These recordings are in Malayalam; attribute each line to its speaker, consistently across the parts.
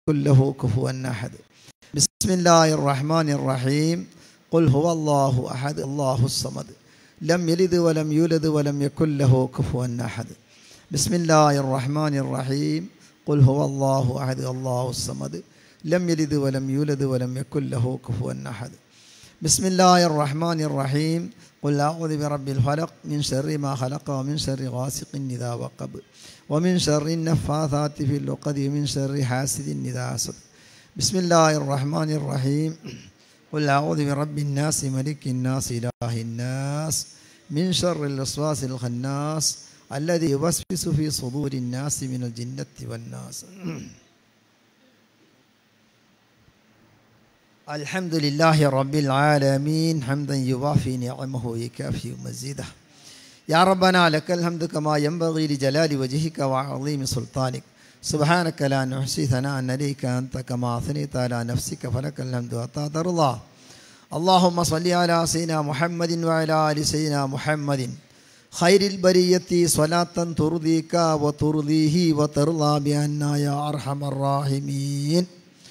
Speaker 1: يكن له كفوا أحد بسم الله الرحمن الرحيم قل هو الله أحد الله الصمد لم يلد ولم يولد ولم يكن له كفوا أحد بسم الله الرحمن الرحيم قل هو الله أحد الله الصمد لم يلد ولم يولد ولم يكن له كفوا أحد بسم الله الرحمن الرحيم قل أعوذ برب الفلق من شر ما خلق ومن شر غاسق إذا وقب ومن شر النفاثات في العقد ومن شر حاسد إذا حسد بسم الله الرحمن الرحيم قل أعوذ برب الناس ملك الناس إله الناس من شر الوسواس الخناس الذي يوسوس في صدور الناس من الجنة والناس الحمد لله رب العالمين حمدا يوافي نعمه ويكافي مزيده يا ربنا لك الحمد كما ينبغي لجلال وجهك وعظيم سلطانك سبحانك لا نحصي ثناء عليك أنت كما أثنيت على نفسك فلك الحمد حتى ترضى اللهم صل على سيدنا محمد وعلى آل سيدنا محمد خير البرية صلاة ترضيك وترضيه وترضى بأننا يا أرحم الراحمين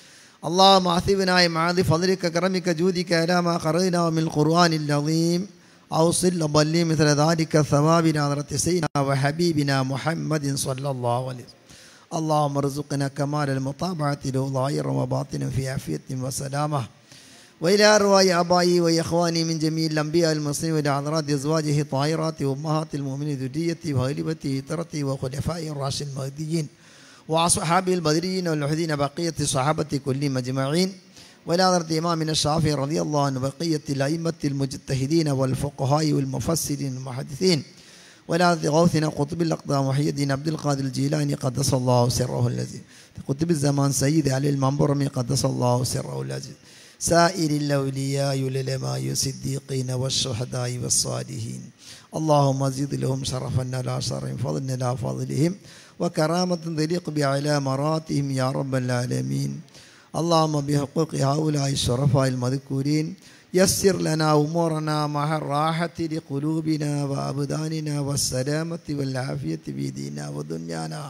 Speaker 1: اللهم أعثبنا معاذ فضلك كرمك جودك على ما قرأنا من القرآن العظيم أوصل بلي مثل ذلك ثواب نظرة سيدنا وحبيبنا محمد صلى الله عليه وسلم اللهم ارزقنا كمال المطابعة له ظاهرا وباطنا في عافية وسلامة وإلى أرواح آبائي وإخواني من جميع الأنبياء المسلمين وإلى حضرات أزواجه طاهرات وأمهات المؤمنين ذريتي وغلبتي ترتي وخلفاء الراشد المهديين وأصحابه البدريين والوحدين بقية الصحابة كلهم أجمعين وإلى حضرة إمامنا الشافعي رضي الله عنه بقية الأئمة المجتهدين والفقهاء والمفسرين والمحدثين وإلى حضرة غوثنا قطب الأقدام محي الدين عبد القادر الجيلاني قدس الله سره الذي قطب الزمان سيد علي المنبرمي قدس الله سره الذي سائر الأولياء والعلماء والصديقين والشهداء والصالحين اللهم زد لهم شرفا لا شرف فضلنا لا فضلهم وكرامة تليق بعلى مراتهم يا رب العالمين اللهم بحقوق هؤلاء الشرفاء المذكورين يسر لنا أمورنا مع الراحة لقلوبنا وأبداننا والسلامة والعافية في ديننا ودنيانا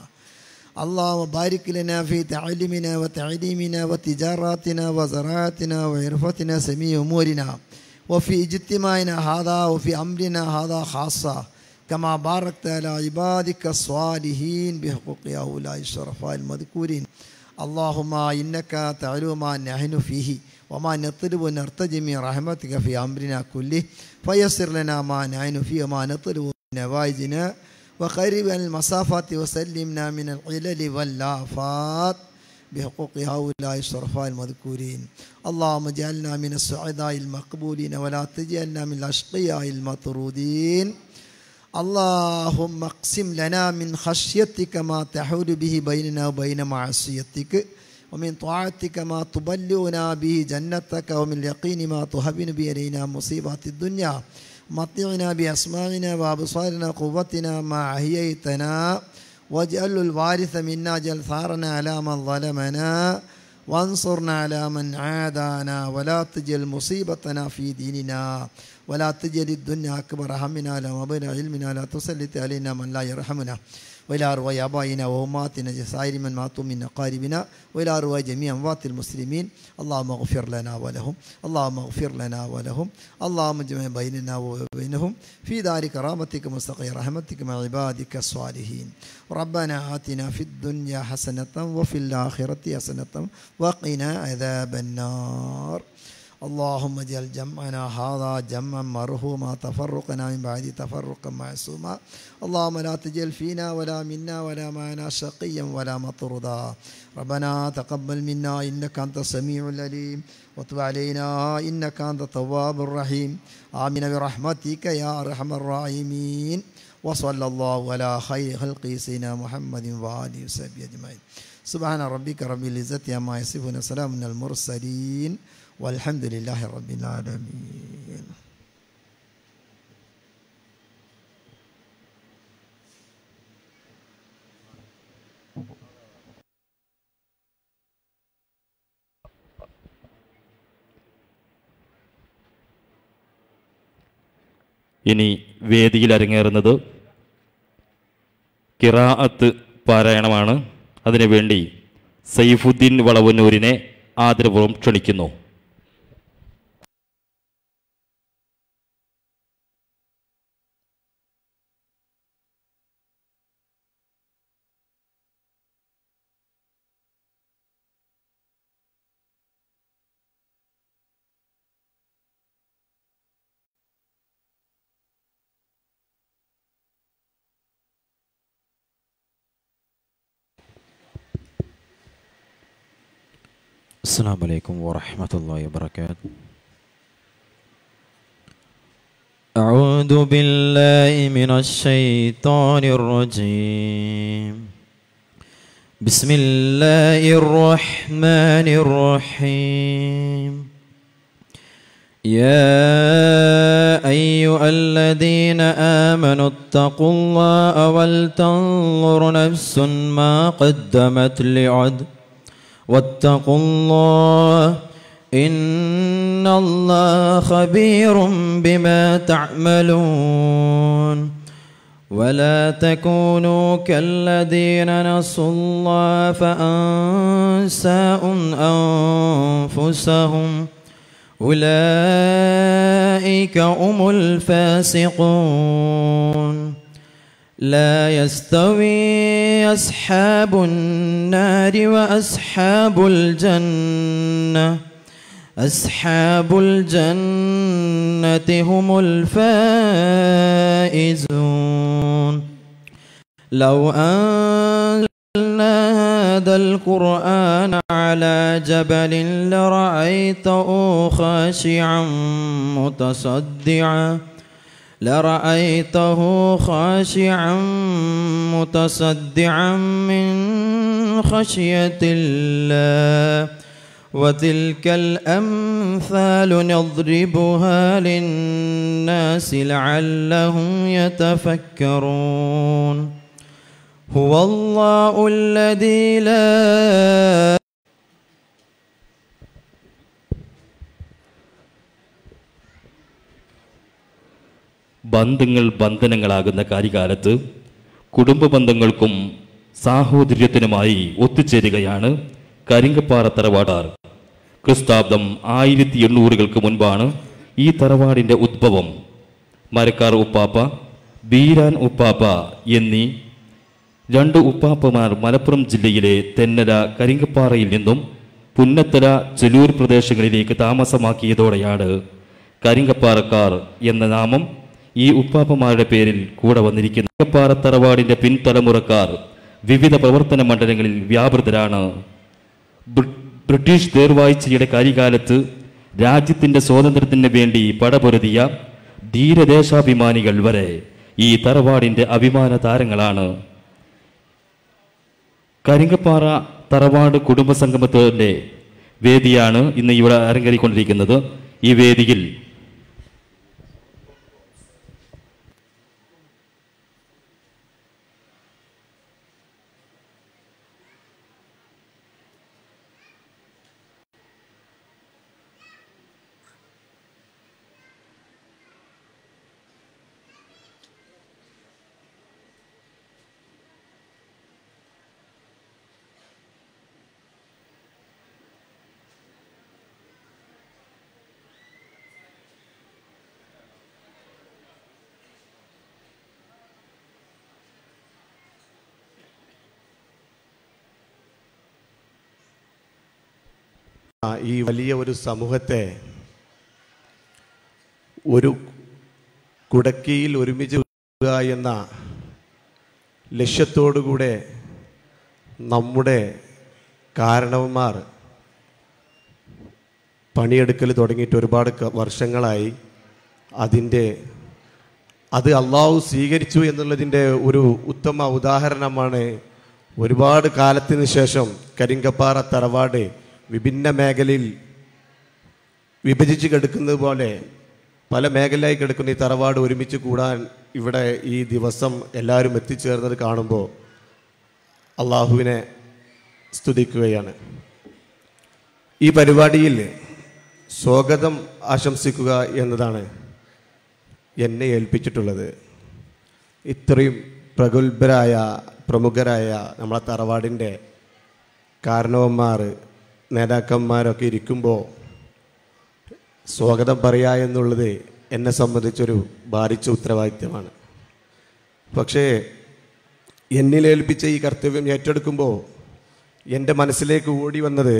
Speaker 1: اللهم بارك لنا في تعلمنا وتعليمنا وتجاراتنا وزراعتنا وعرفتنا سميع أمورنا وفي اجتماعنا هذا وفي أمرنا هذا خاصة كما باركت على عبادك الصالحين بحقوق هؤلاء الشرفاء المذكورين اللهم إنك تعلم ما نحن فيه وما نطلب ونرتجي من رحمتك في أمرنا كله فيسر لنا ما نعين فيه وما نطلب من نواجنا وقرب المسافات وسلمنا من العلل واللافات بحقوق هؤلاء الشرفاء المذكورين اللهم اجعلنا من السعداء المقبولين ولا تجعلنا من الأشقياء المطرودين اللهم اقسم لنا من خشيتك ما تحول به بيننا وبين معصيتك ومن طاعتك ما تبلغنا به جنتك ومن اليقين ما تهون به علينا مصيبات الدنيا مطعنا بأسماعنا وأبصارنا قوتنا ما أحييتنا واجعل الوارث منا جل ثارنا على من ظلمنا وانصرنا على من عادانا ولا تجل مصيبتنا في ديننا ولا تجل الدنيا أكبر همنا لا مبين علمنا لا تسلط علينا من لا يرحمنا وإلى أرواح آبائنا وأمهاتنا سائر من ماتوا من أقاربنا وإلى أرواح جميع أموات المسلمين اللهم اغفر لنا ولهم اللهم اغفر لنا ولهم اللهم اجمع بيننا وبينهم في دار كرامتك مستقي رحمتك مع عبادك الصالحين ربنا آتنا في الدنيا حسنة وفي الآخرة حسنة وقنا عذاب النار اللهم اجعل جمعنا هذا جمعا مرحوما تفرقنا من بعد تفرقا معصوما اللهم لا تجعل فينا ولا منا ولا معنا شقيا ولا مطردا ربنا تقبل منا انك انت السميع العليم وتب علينا انك انت التواب الرحيم امين برحمتك يا ارحم الراحمين وصلى الله على خير خلق سيدنا محمد واله وصحبه اجمعين سبحان ربك رب العزه عما يصفون سلام على المرسلين والحمد لله رب العالمين
Speaker 2: ഇനി വേദിയിൽ അരങ്ങേറുന്നത് കിറാഅത്ത് പാരായണമാണ് അതിനുവേണ്ടി സൈഫുദ്ദീൻ വളവന്നൂരിനെ ആദരപൂർവ്വം ക്ഷണിക്കുന്നു
Speaker 3: السلام عليكم ورحمة الله وبركاته أعوذ بالله من الشيطان الرجيم بسم الله الرحمن الرحيم يا أيها الذين آمنوا اتقوا الله ولتنظر نفس ما قدمت لعد واتقوا الله إن الله خبير بما تعملون ولا تكونوا كالذين نسوا الله فأنساهم أنفسهم أولئك هم الفاسقون لا يستوي أصحاب النار وأصحاب الجنة أصحاب الجنة هم الفائزون لو أنزلنا هذا القرآن على جبل لرأيته خاشعا متصدعا لرأيته خاشعا متصدعا من خشية الله وتلك الأمثال نضربها للناس لعلهم يتفكرون هو الله الذي لا
Speaker 2: ബന്ധങ്ങൾ ബന്ധനങ്ങളാകുന്ന കാര്യകാലത്ത് കുടുംബ ബന്ധങ്ങൾക്കും സാഹോദര്യത്തിനുമായി ഒത്തുചേരുകയാണ് കരിങ്കപ്പാറ തറവാടാർ ക്രിസ്താബ്ദം ആയിരത്തി എണ്ണൂറുകൾക്ക് മുൻപാണ് ഈ തറവാടിൻ്റെ ഉദ്ഭവം മരക്കാർ ഉപ്പാപ്പ ബീരാൻ ഉപ്പാപ്പ എന്നീ രണ്ട് ഉപ്പാപ്പമാർ മലപ്പുറം ജില്ലയിലെ തെന്നല കരിങ്കപ്പാറയിൽ നിന്നും പുന്നത്തല ചെലൂർ പ്രദേശങ്ങളിലേക്ക് താമസമാക്കിയതോടെയാണ് കരിങ്കപ്പാറക്കാർ എന്ന നാമം ഈ ഉപ്പാപ്പമാരുടെ പേരിൽ കൂടെ വന്നിരിക്കുന്നു കരിങ്കപ്പാറ തറവാടിന്റെ പിൻതലമുറക്കാർ വിവിധ പ്രവർത്തന മണ്ഡലങ്ങളിൽ വ്യാപൃതരാണ് ബ്രി- ബ്രിട്ടീഷ് തേർവാഴ്ചയുടെ കാര്യകാലത്ത് രാജ്യത്തിന്റെ സ്വാതന്ത്ര്യത്തിന് വേണ്ടി പടപൊരുതിയ ധീരദേശാഭിമാനികൾ വരെ ഈ തറവാടിന്റെ അഭിമാന താരങ്ങളാണ് കരിങ്കപ്പാറ തറവാട് കുടുംബസംഗമത്തിന്റെ വേദിയാണ് ഇന്ന് ഇവിടെ അരങ്ങേറിക്കൊണ്ടിരിക്കുന്നത് ഈ വേദിയിൽ
Speaker 4: ആ, ഈ വലിയ ഒരു സമൂഹത്തെ ഒരു കുടക്കീയിൽ ഒരുമിച്ച് വെക്കുക എന്ന ലക്ഷ്യത്തോടുകൂടെ നമ്മുടെ കാരണവന്മാർ പണിയെടുക്കൽ തുടങ്ങിയിട്ട് ഒരുപാട് ക- വർഷങ്ങളായി അതിൻ്റെ അത് അള്ളാഹു സ്വീകരിച്ചു എന്നുള്ളതിൻ്റെ ഒരു ഉത്തമ ഉദാഹരണമാണ് ഒരുപാട് കാലത്തിന് ശേഷം കരിങ്കപ്പാറ തറവാട് വിഭിന്ന മേഖലയിൽ വിഭജിച്ച് കിടക്കുന്നത് പോലെ പല മേഖലയായി കിടക്കുന്ന ഈ തറവാട് ഒരുമിച്ച് കൂടാൻ ഇവിടെ ഈ ദിവസം എല്ലാവരും എത്തിച്ചേർന്നത് കാണുമ്പോൾ അള്ളാഹുവിനെ സ്തുതിക്കുകയാണ് ഈ പരിപാടിയിൽ സ്വാഗതം ആശംസിക്കുക എന്നതാണ് എന്നെ ഏൽപ്പിച്ചിട്ടുള്ളത് ഇത്രയും പ്രഗത്ഭരായ പ്രമുഖരായ നമ്മളെ തറവാടിൻ്റെ കാരണവന്മാർ നേതാക്കന്മാരൊക്കെ ഇരിക്കുമ്പോൾ സ്വാഗതം പറയുക എന്നുള്ളത് എന്നെ സംബന്ധിച്ചൊരു ഭാരിച്ച ഉത്തരവാദിത്യമാണ് പക്ഷേ എന്നിലേൽപ്പിച്ച ഈ കർത്തവ്യം ഏറ്റെടുക്കുമ്പോൾ എൻ്റെ മനസ്സിലേക്ക് ഓടി വന്നത്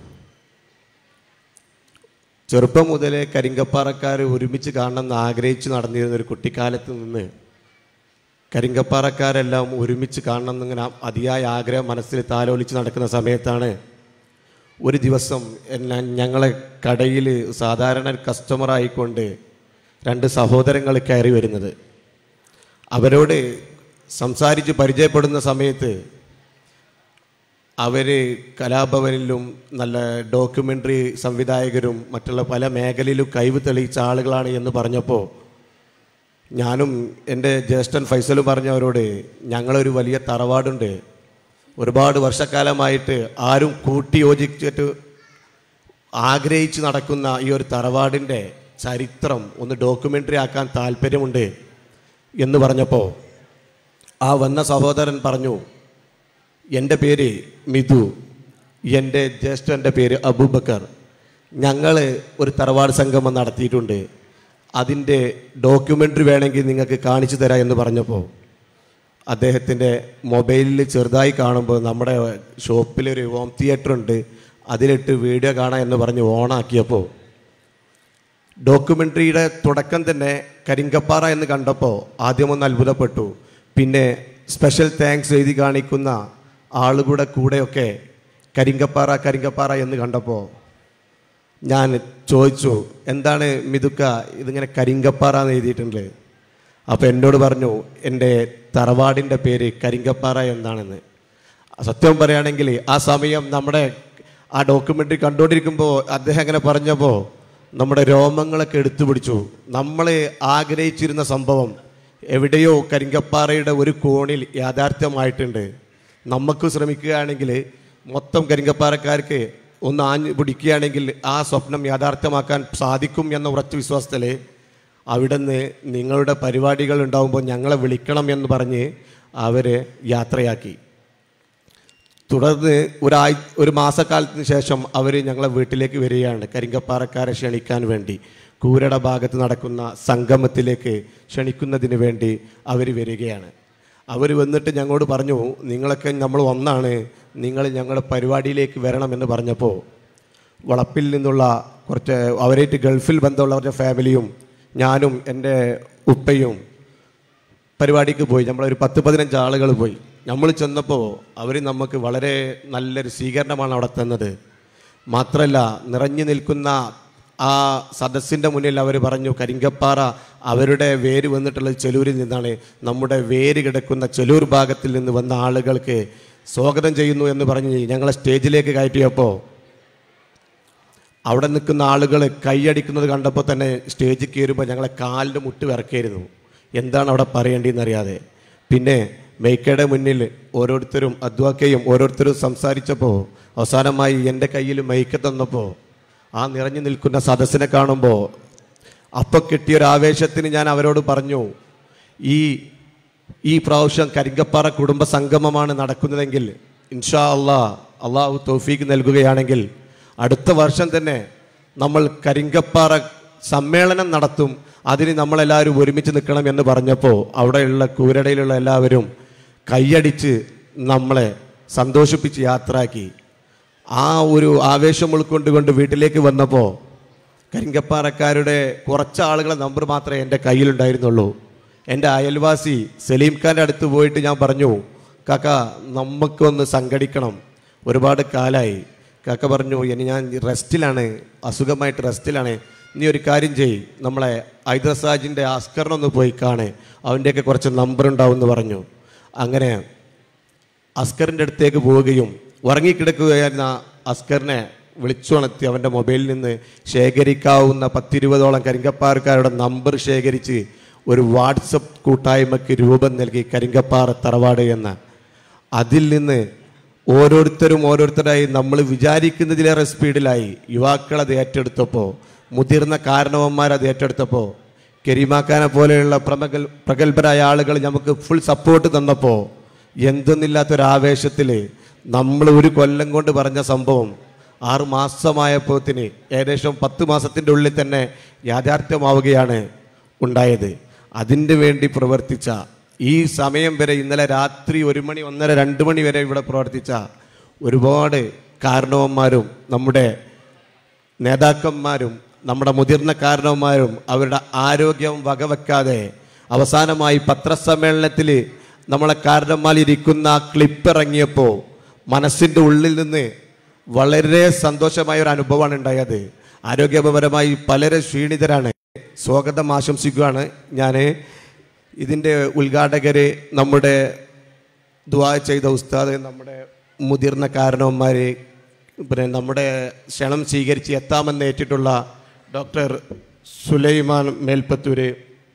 Speaker 4: ചെറുപ്പം മുതലേ കരിങ്കപ്പാറക്കാർ ഒരുമിച്ച് കാണണമെന്ന് ആഗ്രഹിച്ച് നടന്നിരുന്ന ഒരു കുട്ടിക്കാലത്ത് നിന്ന് കരിങ്കപ്പാറക്കാരെല്ലാം ഒരുമിച്ച് കാണണം എന്നിങ്ങനെ അതിയായ ആഗ്രഹം മനസ്സിൽ താലോലിച്ച് നടക്കുന്ന സമയത്താണ് ഒരു ദിവസം എന്നെ ഞങ്ങളെ കടയിൽ സാധാരണ കസ്റ്റമറായിക്കൊണ്ട് രണ്ട് സഹോദരങ്ങൾ കയറി വരുന്നത് അവരോട് സംസാരിച്ച് പരിചയപ്പെടുന്ന സമയത്ത് അവർ കലാഭവനിലും നല്ല ഡോക്യുമെൻ്ററി സംവിധായകരും മറ്റുള്ള പല മേഖലയിലും കഴിവ് തെളിയിച്ച ആളുകളാണ് എന്ന് പറഞ്ഞപ്പോൾ ഞാനും എൻ്റെ ജ്യേഷ്ഠൻ ഫൈസലും പറഞ്ഞവരോട് ഞങ്ങളൊരു വലിയ തറവാടുണ്ട് ഒരുപാട് വർഷക്കാലമായിട്ട് ആരും കൂട്ടി യോജിച്ചിട്ട് ആഗ്രഹിച്ച് നടക്കുന്ന ഈ ഒരു തറവാടിൻ്റെ ചരിത്രം ഒന്ന് ഡോക്യുമെൻ്ററി ആക്കാൻ താല്പര്യമുണ്ട് എന്ന് പറഞ്ഞപ്പോൾ ആ വന്ന സഹോദരൻ പറഞ്ഞു എൻ്റെ പേര് മിഥു എൻ്റെ ജ്യേഷ്ഠൻ്റെ പേര് അബൂബക്കർ ഞങ്ങൾ ഒരു തറവാട് സംഗമം നടത്തിയിട്ടുണ്ട് അതിൻ്റെ ഡോക്യുമെൻ്ററി വേണമെങ്കിൽ നിങ്ങൾക്ക് കാണിച്ചു തരാം എന്ന് പറഞ്ഞപ്പോൾ അദ്ദേഹത്തിൻ്റെ മൊബൈലിൽ ചെറുതായി കാണുമ്പോൾ നമ്മുടെ ഷോപ്പിലൊരു ഹോം തിയേറ്റർ ഉണ്ട് അതിലിട്ട് വീഡിയോ കാണാം എന്ന് പറഞ്ഞ് ഓണാക്കിയപ്പോൾ ഡോക്യുമെൻ്ററിയുടെ തുടക്കം തന്നെ കരിങ്കപ്പാറ എന്ന് കണ്ടപ്പോൾ ആദ്യമൊന്ന് അത്ഭുതപ്പെട്ടു പിന്നെ സ്പെഷ്യൽ താങ്ക്സ് എഴുതി കാണിക്കുന്ന ആളുകളുടെ കൂടെയൊക്കെ കരിങ്കപ്പാറ കരിങ്കപ്പാറ എന്ന് കണ്ടപ്പോൾ ഞാൻ ചോദിച്ചു എന്താണ് മിതുക്ക ഇതിങ്ങനെ കരിങ്കപ്പാറ എന്ന് എഴുതിയിട്ടുണ്ട് അപ്പോൾ എന്നോട് പറഞ്ഞു എൻ്റെ തറവാടിൻ്റെ പേര് കരിങ്കപ്പാറ എന്താണെന്ന് സത്യം പറയുകയാണെങ്കിൽ ആ സമയം നമ്മുടെ ആ ഡോക്യുമെൻ്ററി കണ്ടുകൊണ്ടിരിക്കുമ്പോൾ അദ്ദേഹം അങ്ങനെ പറഞ്ഞപ്പോൾ നമ്മുടെ രോമങ്ങളൊക്കെ എടുത്തു പിടിച്ചു നമ്മൾ ആഗ്രഹിച്ചിരുന്ന സംഭവം എവിടെയോ കരിങ്കപ്പാറയുടെ ഒരു കോണിൽ യാഥാർത്ഥ്യമായിട്ടുണ്ട് നമുക്ക് ശ്രമിക്കുകയാണെങ്കിൽ മൊത്തം കരിങ്കപ്പാറക്കാർക്ക് ഒന്ന് ആഞ്ഞു പിടിക്കുകയാണെങ്കിൽ ആ സ്വപ്നം യാഥാർത്ഥ്യമാക്കാൻ സാധിക്കും എന്ന ഉറച്ച വിശ്വാസത്തിൽ അവിടുന്ന് നിങ്ങളുടെ പരിപാടികൾ ഉണ്ടാകുമ്പോൾ ഞങ്ങളെ വിളിക്കണം എന്ന് പറഞ്ഞ് അവരെ യാത്രയാക്കി തുടർന്ന് ഒരാഴ് ഒരു മാസക്കാലത്തിന് ശേഷം അവർ ഞങ്ങളെ വീട്ടിലേക്ക് വരികയാണ് കരിങ്കപ്പാറക്കാരെ ക്ഷണിക്കാൻ വേണ്ടി കൂരട ഭാഗത്ത് നടക്കുന്ന സംഗമത്തിലേക്ക് ക്ഷണിക്കുന്നതിന് വേണ്ടി അവർ വരികയാണ് അവർ വന്നിട്ട് ഞങ്ങളോട് പറഞ്ഞു നിങ്ങളൊക്കെ നമ്മൾ ഒന്നാണ് നിങ്ങൾ ഞങ്ങളുടെ പരിപാടിയിലേക്ക് വരണമെന്ന് പറഞ്ഞപ്പോൾ വളപ്പിൽ നിന്നുള്ള കുറച്ച് അവരായിട്ട് ഗൾഫിൽ ബന്ധമുള്ളവരുടെ ഫാമിലിയും ഞാനും എൻ്റെ ഉപ്പയും പരിപാടിക്ക് പോയി നമ്മളൊരു പത്ത് പതിനഞ്ച് ആളുകൾ പോയി നമ്മൾ ചെന്നപ്പോൾ അവർ നമുക്ക് വളരെ നല്ലൊരു സ്വീകരണമാണ് അവിടെ തന്നത് മാത്രമല്ല നിറഞ്ഞു നിൽക്കുന്ന ആ സദസ്സിൻ്റെ മുന്നിൽ അവർ പറഞ്ഞു കരിങ്കപ്പാറ അവരുടെ വേര് വന്നിട്ടുള്ളത് ചെലൂരിൽ നിന്നാണ് നമ്മുടെ വേര് കിടക്കുന്ന ചെലൂർ ഭാഗത്തിൽ നിന്ന് വന്ന ആളുകൾക്ക് സ്വാഗതം ചെയ്യുന്നു എന്ന് പറഞ്ഞ് ഞങ്ങളെ സ്റ്റേജിലേക്ക് കയറ്റിയപ്പോൾ അവിടെ നിൽക്കുന്ന ആളുകൾ കൈയടിക്കുന്നത് കണ്ടപ്പോൾ തന്നെ സ്റ്റേജിൽ കയറുമ്പോൾ ഞങ്ങളെ കാലിൻ്റെ മുട്ട് വിറക്കായിരുന്നു എന്താണ് അവിടെ പറയേണ്ടതെന്ന് അറിയാതെ പിന്നെ മെയ്ക്കയുടെ മുന്നിൽ ഓരോരുത്തരും അദ്വാക്കയും ഓരോരുത്തരും സംസാരിച്ചപ്പോൾ അവസാനമായി എൻ്റെ കയ്യിൽ മൈക്ക തന്നപ്പോൾ ആ നിറഞ്ഞു നിൽക്കുന്ന സദസ്സിനെ കാണുമ്പോൾ അപ്പം കിട്ടിയൊരു ആവേശത്തിന് ഞാൻ അവരോട് പറഞ്ഞു ഈ ഈ പ്രാവശ്യം കരിങ്കപ്പാറ കുടുംബ സംഗമമാണ് നടക്കുന്നതെങ്കിൽ ഇൻഷാ അള്ളാ അള്ളാഹു തൗഫീക്ക് നൽകുകയാണെങ്കിൽ അടുത്ത വർഷം തന്നെ നമ്മൾ കരിങ്കപ്പാറ സമ്മേളനം നടത്തും അതിന് നമ്മളെല്ലാവരും ഒരുമിച്ച് നിൽക്കണം എന്ന് പറഞ്ഞപ്പോൾ അവിടെയുള്ള കൂരടയിലുള്ള എല്ലാവരും കൈയടിച്ച് നമ്മളെ സന്തോഷിപ്പിച്ച് യാത്രയാക്കി ആ ഒരു ആവേശം ഉൾക്കൊണ്ടുകൊണ്ട് വീട്ടിലേക്ക് വന്നപ്പോൾ കരിങ്കപ്പാറക്കാരുടെ കുറച്ച് ആളുകളെ നമ്പർ മാത്രമേ എൻ്റെ കയ്യിലുണ്ടായിരുന്നുള്ളൂ എൻ്റെ അയൽവാസി സലീം ഖാൻ്റെ അടുത്ത് പോയിട്ട് ഞാൻ പറഞ്ഞു കാക്ക നമുക്കൊന്ന് സംഘടിക്കണം ഒരുപാട് കാലമായി കാക്ക പറഞ്ഞു ഇനി ഞാൻ റെസ്റ്റിലാണ് അസുഖമായിട്ട് റെസ്റ്റിലാണ് നീ ഒരു കാര്യം ചെയ് നമ്മളെ ഹൈദർസാജിൻ്റെ അസ്കറിനൊന്ന് പോയി കാണേ അവൻ്റെയൊക്കെ കുറച്ച് നമ്പർ ഉണ്ടാവും എന്ന് പറഞ്ഞു അങ്ങനെ അസ്കറിൻ്റെ അടുത്തേക്ക് പോവുകയും ഉറങ്ങിക്കിടക്കുകയായിരുന്ന അസ്കറിനെ വിളിച്ചുണർത്തി അവൻ്റെ മൊബൈലിൽ നിന്ന് ശേഖരിക്കാവുന്ന പത്തിരുപതോളം കരിങ്കപ്പാറക്കാരുടെ നമ്പർ ശേഖരിച്ച് ഒരു വാട്സപ്പ് കൂട്ടായ്മയ്ക്ക് രൂപം നൽകി കരിങ്കപ്പാറ തറവാട് എന്ന അതിൽ നിന്ന് ഓരോരുത്തരും ഓരോരുത്തരായി നമ്മൾ വിചാരിക്കുന്നതിലേറെ സ്പീഡിലായി യുവാക്കൾ അത് ഏറ്റെടുത്തപ്പോൾ മുതിർന്ന കാരണവന്മാർ അത് ഏറ്റെടുത്തപ്പോൾ കരീമാക്കാനെ പോലെയുള്ള പ്രമഗൽ പ്രഗത്ഭരായ ആളുകൾ നമുക്ക് ഫുൾ സപ്പോർട്ട് തന്നപ്പോൾ എന്തെന്നില്ലാത്തൊരാവേശത്തിൽ നമ്മൾ ഒരു കൊല്ലം കൊണ്ട് പറഞ്ഞ സംഭവം ആറ് മാസമായപ്പോത്തിന് ഏകദേശം പത്ത് മാസത്തിൻ്റെ ഉള്ളിൽ തന്നെ യാഥാർത്ഥ്യമാവുകയാണ് ഉണ്ടായത് അതിന് വേണ്ടി പ്രവർത്തിച്ച ഈ സമയം വരെ ഇന്നലെ രാത്രി ഒരു മണി ഒന്നര രണ്ട് മണി വരെ ഇവിടെ പ്രവർത്തിച്ച ഒരുപാട് കാരണവന്മാരും നമ്മുടെ നേതാക്കന്മാരും നമ്മുടെ മുതിർന്ന കാരണവന്മാരും അവരുടെ ആരോഗ്യം വകവെക്കാതെ അവസാനമായി പത്രസമ്മേളനത്തിൽ നമ്മളെ കാരണന്മാരിരിക്കുന്ന ആ ക്ലിപ്പ് ഇറങ്ങിയപ്പോൾ മനസ്സിൻ്റെ ഉള്ളിൽ നിന്ന് വളരെ സന്തോഷമായ ഒരു അനുഭവമാണ് ഉണ്ടായത് ആരോഗ്യപരമായി പലരും ക്ഷീണിതരാണ് സ്വാഗതം ആശംസിക്കുകയാണ് ഞാൻ ഇതിൻ്റെ ഉദ്ഘാടകര് നമ്മുടെ ദുആ ചെയ്ത ഉസ്താദ് നമ്മുടെ മുതിർന്ന കാരണവന്മാർ പിന്നെ നമ്മുടെ ക്ഷണം സ്വീകരിച്ച് എത്താമെന്ന് ഏറ്റിട്ടുള്ള ഡോക്ടർ സുലൈമാൻ മേൽപ്പത്തൂര്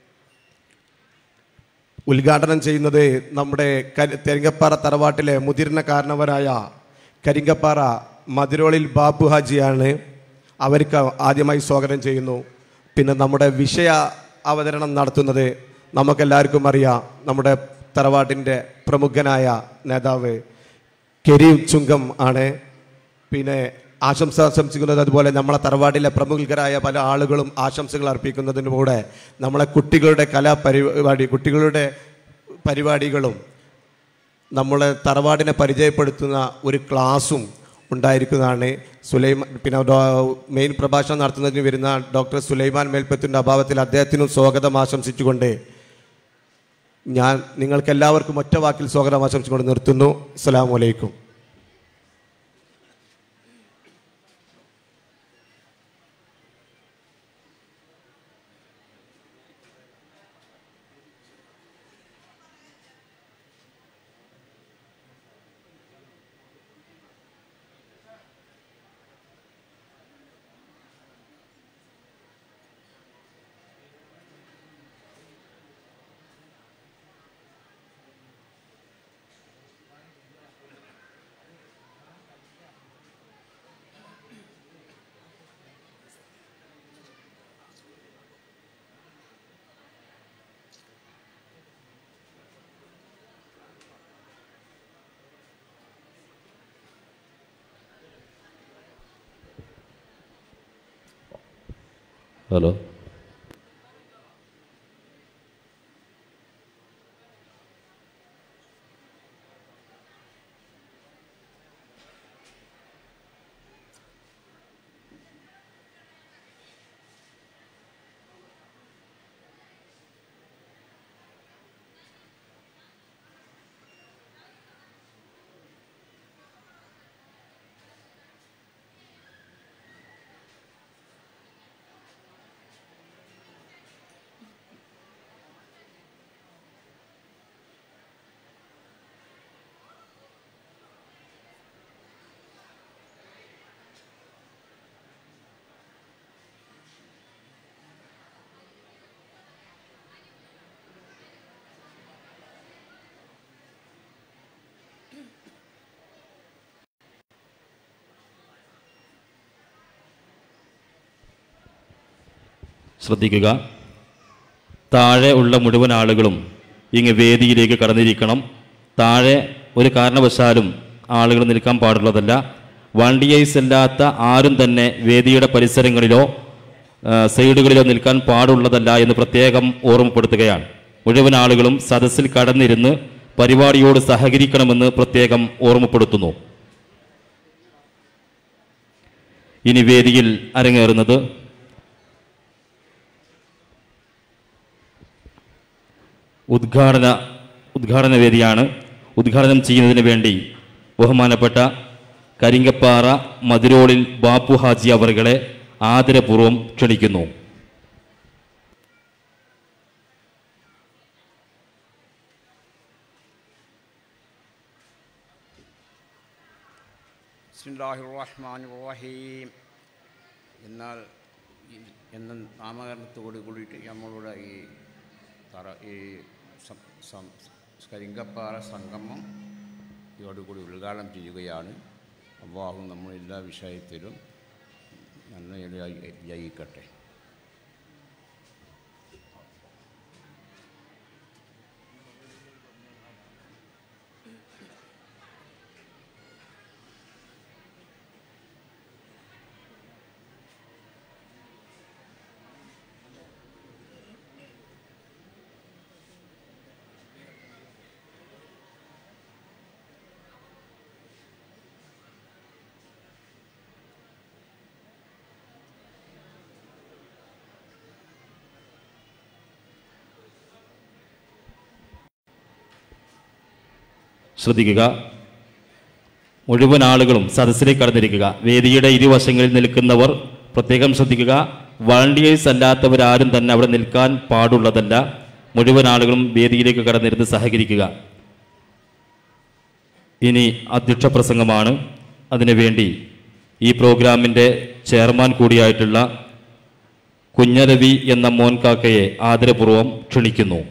Speaker 4: ഉദ്ഘാടനം ചെയ്യുന്നത് നമ്മുടെ ക- തെരിങ്കപ്പാറ തറവാട്ടിലെ മുതിർന്ന കാരണവരായ കരിങ്കപ്പാറ മതിരോളിൽ ബാബു ഹാജിയാണ് അവർക്ക് ആദ്യമായി സ്വാഗതം ചെയ്യുന്നു പിന്നെ നമ്മുടെ വിഷയ അവതരണം നടത്തുന്നത് നമുക്കെല്ലാവർക്കും അറിയാം നമ്മുടെ തറവാട്ടിൻ്റെ പ്രമുഖനായ നേതാവ് കരീം ചുങ്കം ആണ് പിന്നെ ആശംസ ആശംസിക്കുന്നത് അതുപോലെ നമ്മളെ തറവാടിലെ പ്രമുഖരായ പല ആളുകളും ആശംസകൾ അർപ്പിക്കുന്നതിന് കൂടെ നമ്മളെ കുട്ടികളുടെ കലാപരിപാടി കുട്ടികളുടെ പരിപാടികളും നമ്മളെ തറവാടിനെ പരിചയപ്പെടുത്തുന്ന ഒരു ക്ലാസ്സും ഉണ്ടായിരിക്കുന്നതാണ് സുലൈമാൻ പിന്നെ ഡോ- മെയിൻ പ്രഭാഷണം നടത്തുന്നതിന് വരുന്ന ഡോക്ടർ സുലൈമാൻ മേൽപ്പത്തിൻ്റെ അഭാവത്തിൽ അദ്ദേഹത്തിനും സ്വാഗതം ആശംസിച്ചുകൊണ്ട് ഞാൻ നിങ്ങൾക്ക് എല്ലാവർക്കും ഒറ്റ വാക്കിൽ സ്വാഗതം ആശംസിച്ചുകൊണ്ട് നിർത്തുന്നു അസ്സലാമു അലൈക്കും
Speaker 2: ഹലോ ശ്രദ്ധിക്കുക താഴെ ഉള്ള മുഴുവൻ ആളുകളും ഇങ്ങ് വേദിയിലേക്ക് കടന്നിരിക്കണം താഴെ ഒരു കാരണവശാലും ആളുകൾ നിൽക്കാൻ പാടുള്ളതല്ല വണ്ടിയേഴ്സ് അല്ലാത്ത ആരും തന്നെ വേദിയുടെ പരിസരങ്ങളിലോ ആ, സൈഡുകളിലോ നിൽക്കാൻ പാടുള്ളതല്ല എന്ന് പ്രത്യേകം ഓർമ്മപ്പെടുത്തുകയാണ് മുഴുവൻ ആളുകളും സദസ്സിൽ കടന്നിരുന്ന് പരിപാടിയോട് സഹകരിക്കണമെന്ന് പ്രത്യേകം ഓർമ്മപ്പെടുത്തുന്നു ഇനി വേദിയിൽ അരങ്ങേറുന്നത് ഉദ്ഘാടന ഉദ്ഘാടന വേദിയാണ് ഉദ്ഘാടനം ചെയ്യുന്നതിന് വേണ്ടി ബഹുമാനപ്പെട്ട കരിങ്കപ്പാറ മതിരോളിൽ ബാപ്പു ഹാജി അവറുകളെ ആദരപൂർവ്വം ക്ഷണിക്കുന്നു
Speaker 5: ബിസ്മില്ലാഹി റഹ്മാൻ റഹീം എന്നാൽ ഈ- എന്ന നാമകരണത്തോട് കൂടിയിട്ട് നമ്മളുടെ ഈ തറ ഈ സം- സം- കരിങ്കപ്പാറ സംഗമം ഇതോടുകൂടി ഉദ്ഘാടനം ചെയ്യുകയാണ് അള്ളാഹു നമ്മൾ എല്ലാ വിഷയത്തിലും നന്മയിലായി ജയിക്കട്ടെ
Speaker 2: ശ്രദ്ധിക്കുക മുഴുവൻ ആളുകളും സദസ്സിലേക്ക് കടന്നിരിക്കുക വേദിയുടെ ഇരുവശങ്ങളിൽ നിൽക്കുന്നവർ പ്രത്യേകം ശ്രദ്ധിക്കുക വളണ്ടിയേഴ്സ് അല്ലാത്തവരാരും തന്നെ അവിടെ നിൽക്കാൻ പാടുള്ളതല്ല മുഴുവൻ ആളുകളും വേദിയിലേക്ക് കടന്നിരുന്ന് സഹകരിക്കുക ഇനി അധ്യക്ഷ പ്രസംഗമാണ് അതിനുവേണ്ടി ഈ പ്രോഗ്രാമിൻ്റെ ചെയർമാൻ കൂടിയായിട്ടുള്ള കുഞ്ഞരവി എന്ന മോൻകാക്കയെ ആദരപൂർവ്വം ക്ഷണിക്കുന്നു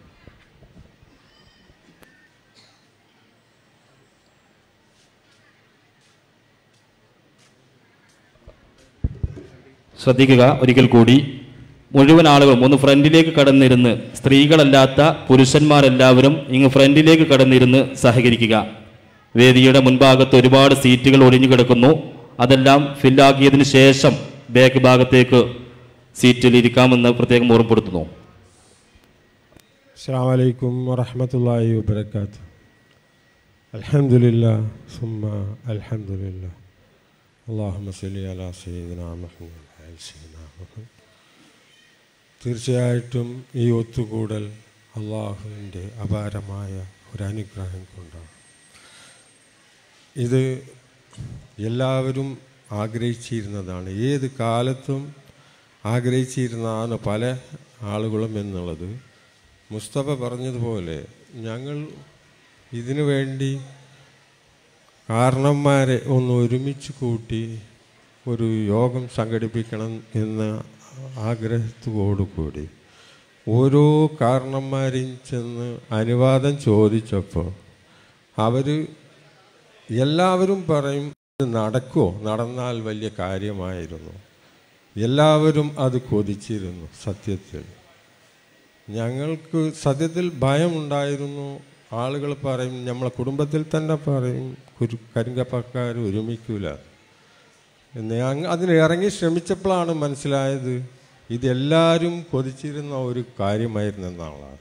Speaker 2: ശ്രദ്ധിക്കുക ഒരിക്കൽ കൂടി മുഴുവൻ ആളുകളും ഒന്ന് ഫ്രണ്ടിലേക്ക് കടന്നിരുന്ന് സ്ത്രീകളല്ലാത്ത പുരുഷന്മാരെല്ലാവരും ഇങ്ങ് ഫ്രണ്ടിലേക്ക് കടന്നിരുന്ന് സഹകരിക്കുക വേദിയുടെ മുൻഭാഗത്ത് ഒരുപാട് സീറ്റുകൾ ഒഴിഞ്ഞു കിടക്കുന്നു അതെല്ലാം ഫില്ലാക്കിയതിനു ശേഷം ബാക്ക് ഭാഗത്തേക്ക് സീറ്റിൽ ഇരിക്കാമെന്ന് പ്രത്യേകം ഓർമ്മപ്പെടുത്തുന്നു
Speaker 6: السلام عليكم ورحمة الله وبركاته الحمد لله ثم الحمد لله اللهم صل على سيدنا محمد وعلى سيدنا محمد തീർച്ചയായിട്ടും ഈ ഒത്തുകൂടൽ അള്ളാഹുവിൻ്റെ അപാരമായ ഒരു അനുഗ്രഹം കൊണ്ടാണ് ഇത് എല്ലാവരും ആഗ്രഹിച്ചിരുന്നതാണ് ഏത് കാലത്തും ആഗ്രഹിച്ചിരുന്നതാണ് പല ആളുകളും എന്നുള്ളത് മുസ്തഫ പറഞ്ഞതുപോലെ ഞങ്ങൾ ഇതിനു വേണ്ടി കാരണന്മാരെ ഒന്ന് ഒരുമിച്ച് കൂട്ടി ഒരു യോഗം സംഘടിപ്പിക്കണം എന്ന ആഗ്രഹത്തോടുകൂടി ഓരോ കാരണന്മാരെയും ചെന്ന് അനുവാദം ചോദിച്ചപ്പോൾ അവർ എല്ലാവരും പറയും "ഇത് നടക്കുമോ നടന്നാൽ വലിയ കാര്യമായിരുന്നു എല്ലാവരും അത് കൊതിച്ചിരുന്നു സത്യത്തിൽ ഞങ്ങൾക്ക് സത്യത്തിൽ ഭയമുണ്ടായിരുന്നു ആളുകൾ പറയും നമ്മളെ കുടുംബത്തിൽ തന്നെ പറയും ഒരു കരിങ്കപ്പക്കാർ ഒരുമിക്കൂല എന്ന് അങ്ങ് അതിന് ഇറങ്ങി ശ്രമിച്ചപ്പോഴാണ് മനസ്സിലായത് ഇതെല്ലാവരും കൊതിച്ചിരുന്ന ഒരു കാര്യമായിരുന്നു എന്നുള്ളതാണ്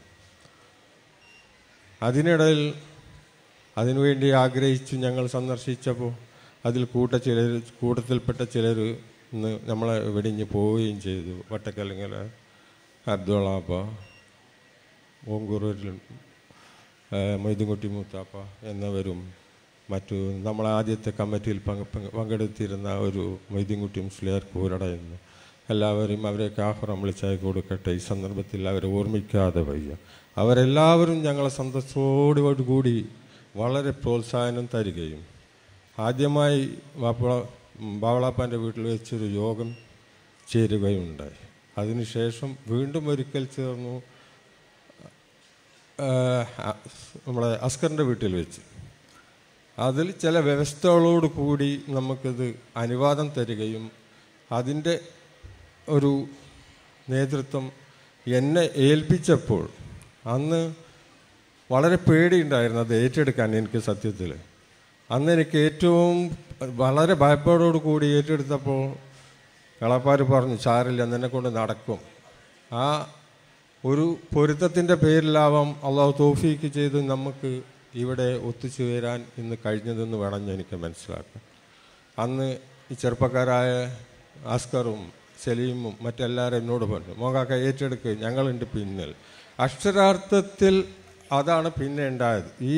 Speaker 6: അതിനിടയിൽ അതിനുവേണ്ടി ആഗ്രഹിച്ചു ഞങ്ങൾ സന്ദർശിച്ചപ്പോൾ അതിൽ കൂട്ട ചിലർ കൂട്ടത്തിൽപ്പെട്ട ചിലർ ഇന്ന് നമ്മളെ വെടിഞ്ഞ് പോവുകയും ചെയ്തു വട്ടക്കലിങ്ങൽ അബ്ദുള്ളാപ്പ ഓങ്കൂറൂരിൽ മൊയ്തുംകുട്ടി മൂത്താപ്പ എന്നിവരും മറ്റു നമ്മളെ ആദ്യത്തെ കമ്മിറ്റിയിൽ പങ്ക് പങ്ക് പങ്കെടുത്തിരുന്ന ഒരു മൊയ്തുംകുട്ടി മുസ്ലിയാർ കൂരടയുന്നു എല്ലാവരും അവരെയൊക്കെ ആഹ്വാനം വിളിച്ചായി കൊടുക്കട്ടെ ഈ സന്ദർഭത്തിൽ അവരെ ഓർമ്മിക്കാതെ വയ്യ അവരെല്ലാവരും ഞങ്ങളെ സന്തോഷത്തോടുകൂടി വളരെ പ്രോത്സാഹനം തരികയും ആദ്യമായി വാപ്പള ബാവളാപ്പാൻ്റെ വീട്ടിൽ വെച്ചൊരു യോഗം ചേരുകയുണ്ടായി അതിനുശേഷം വീണ്ടും ഒരിക്കൽ ചേർന്നു ആ, നമ്മുടെ അസ്കറിൻ്റെ വീട്ടിൽ വെച്ച് അതിൽ ചില വ്യവസ്ഥകളോട് കൂടി നമുക്കിത് അനുവാദം തരികയും അതിൻ്റെ ഒരു നേതൃത്വം എന്നെ ഏൽപ്പിച്ചപ്പോൾ അന്ന് വളരെ പേടിയുണ്ടായിരുന്നു അത് ഏറ്റെടുക്കാൻ എനിക്ക് സത്യത്തിൽ അന്ന് എനിക്ക് ഏറ്റവും വളരെ ഭയപ്പാടോട് കൂടി ഏറ്റെടുത്തപ്പോൾ കളപ്പാർ പറഞ്ഞു സാറില്ല നിന്നെ കൊണ്ട് നടക്കും ആ ഒരു പൊരുത്തത്തിൻ്റെ പേരിലാവാം അള്ളാഹു തോഫീക്ക് ചെയ്ത് നമുക്ക് ഇവിടെ ഒത്തുചേരാൻ ഇന്ന് കഴിഞ്ഞതെന്ന് വേണം എനിക്ക് മനസ്സിലാക്കാൻ അന്ന് ഈ ചെറുപ്പക്കാരായ ആസ്കറും സലീമും മറ്റെല്ലാവരും എന്നോട് പറഞ്ഞു മോകാക്ക ഏറ്റെടുക്കുക ഞങ്ങളുണ്ട് പിന്നിൽ അക്ഷരാർത്ഥത്തിൽ അതാണ് പിന്നെ ഉണ്ടായത് ഈ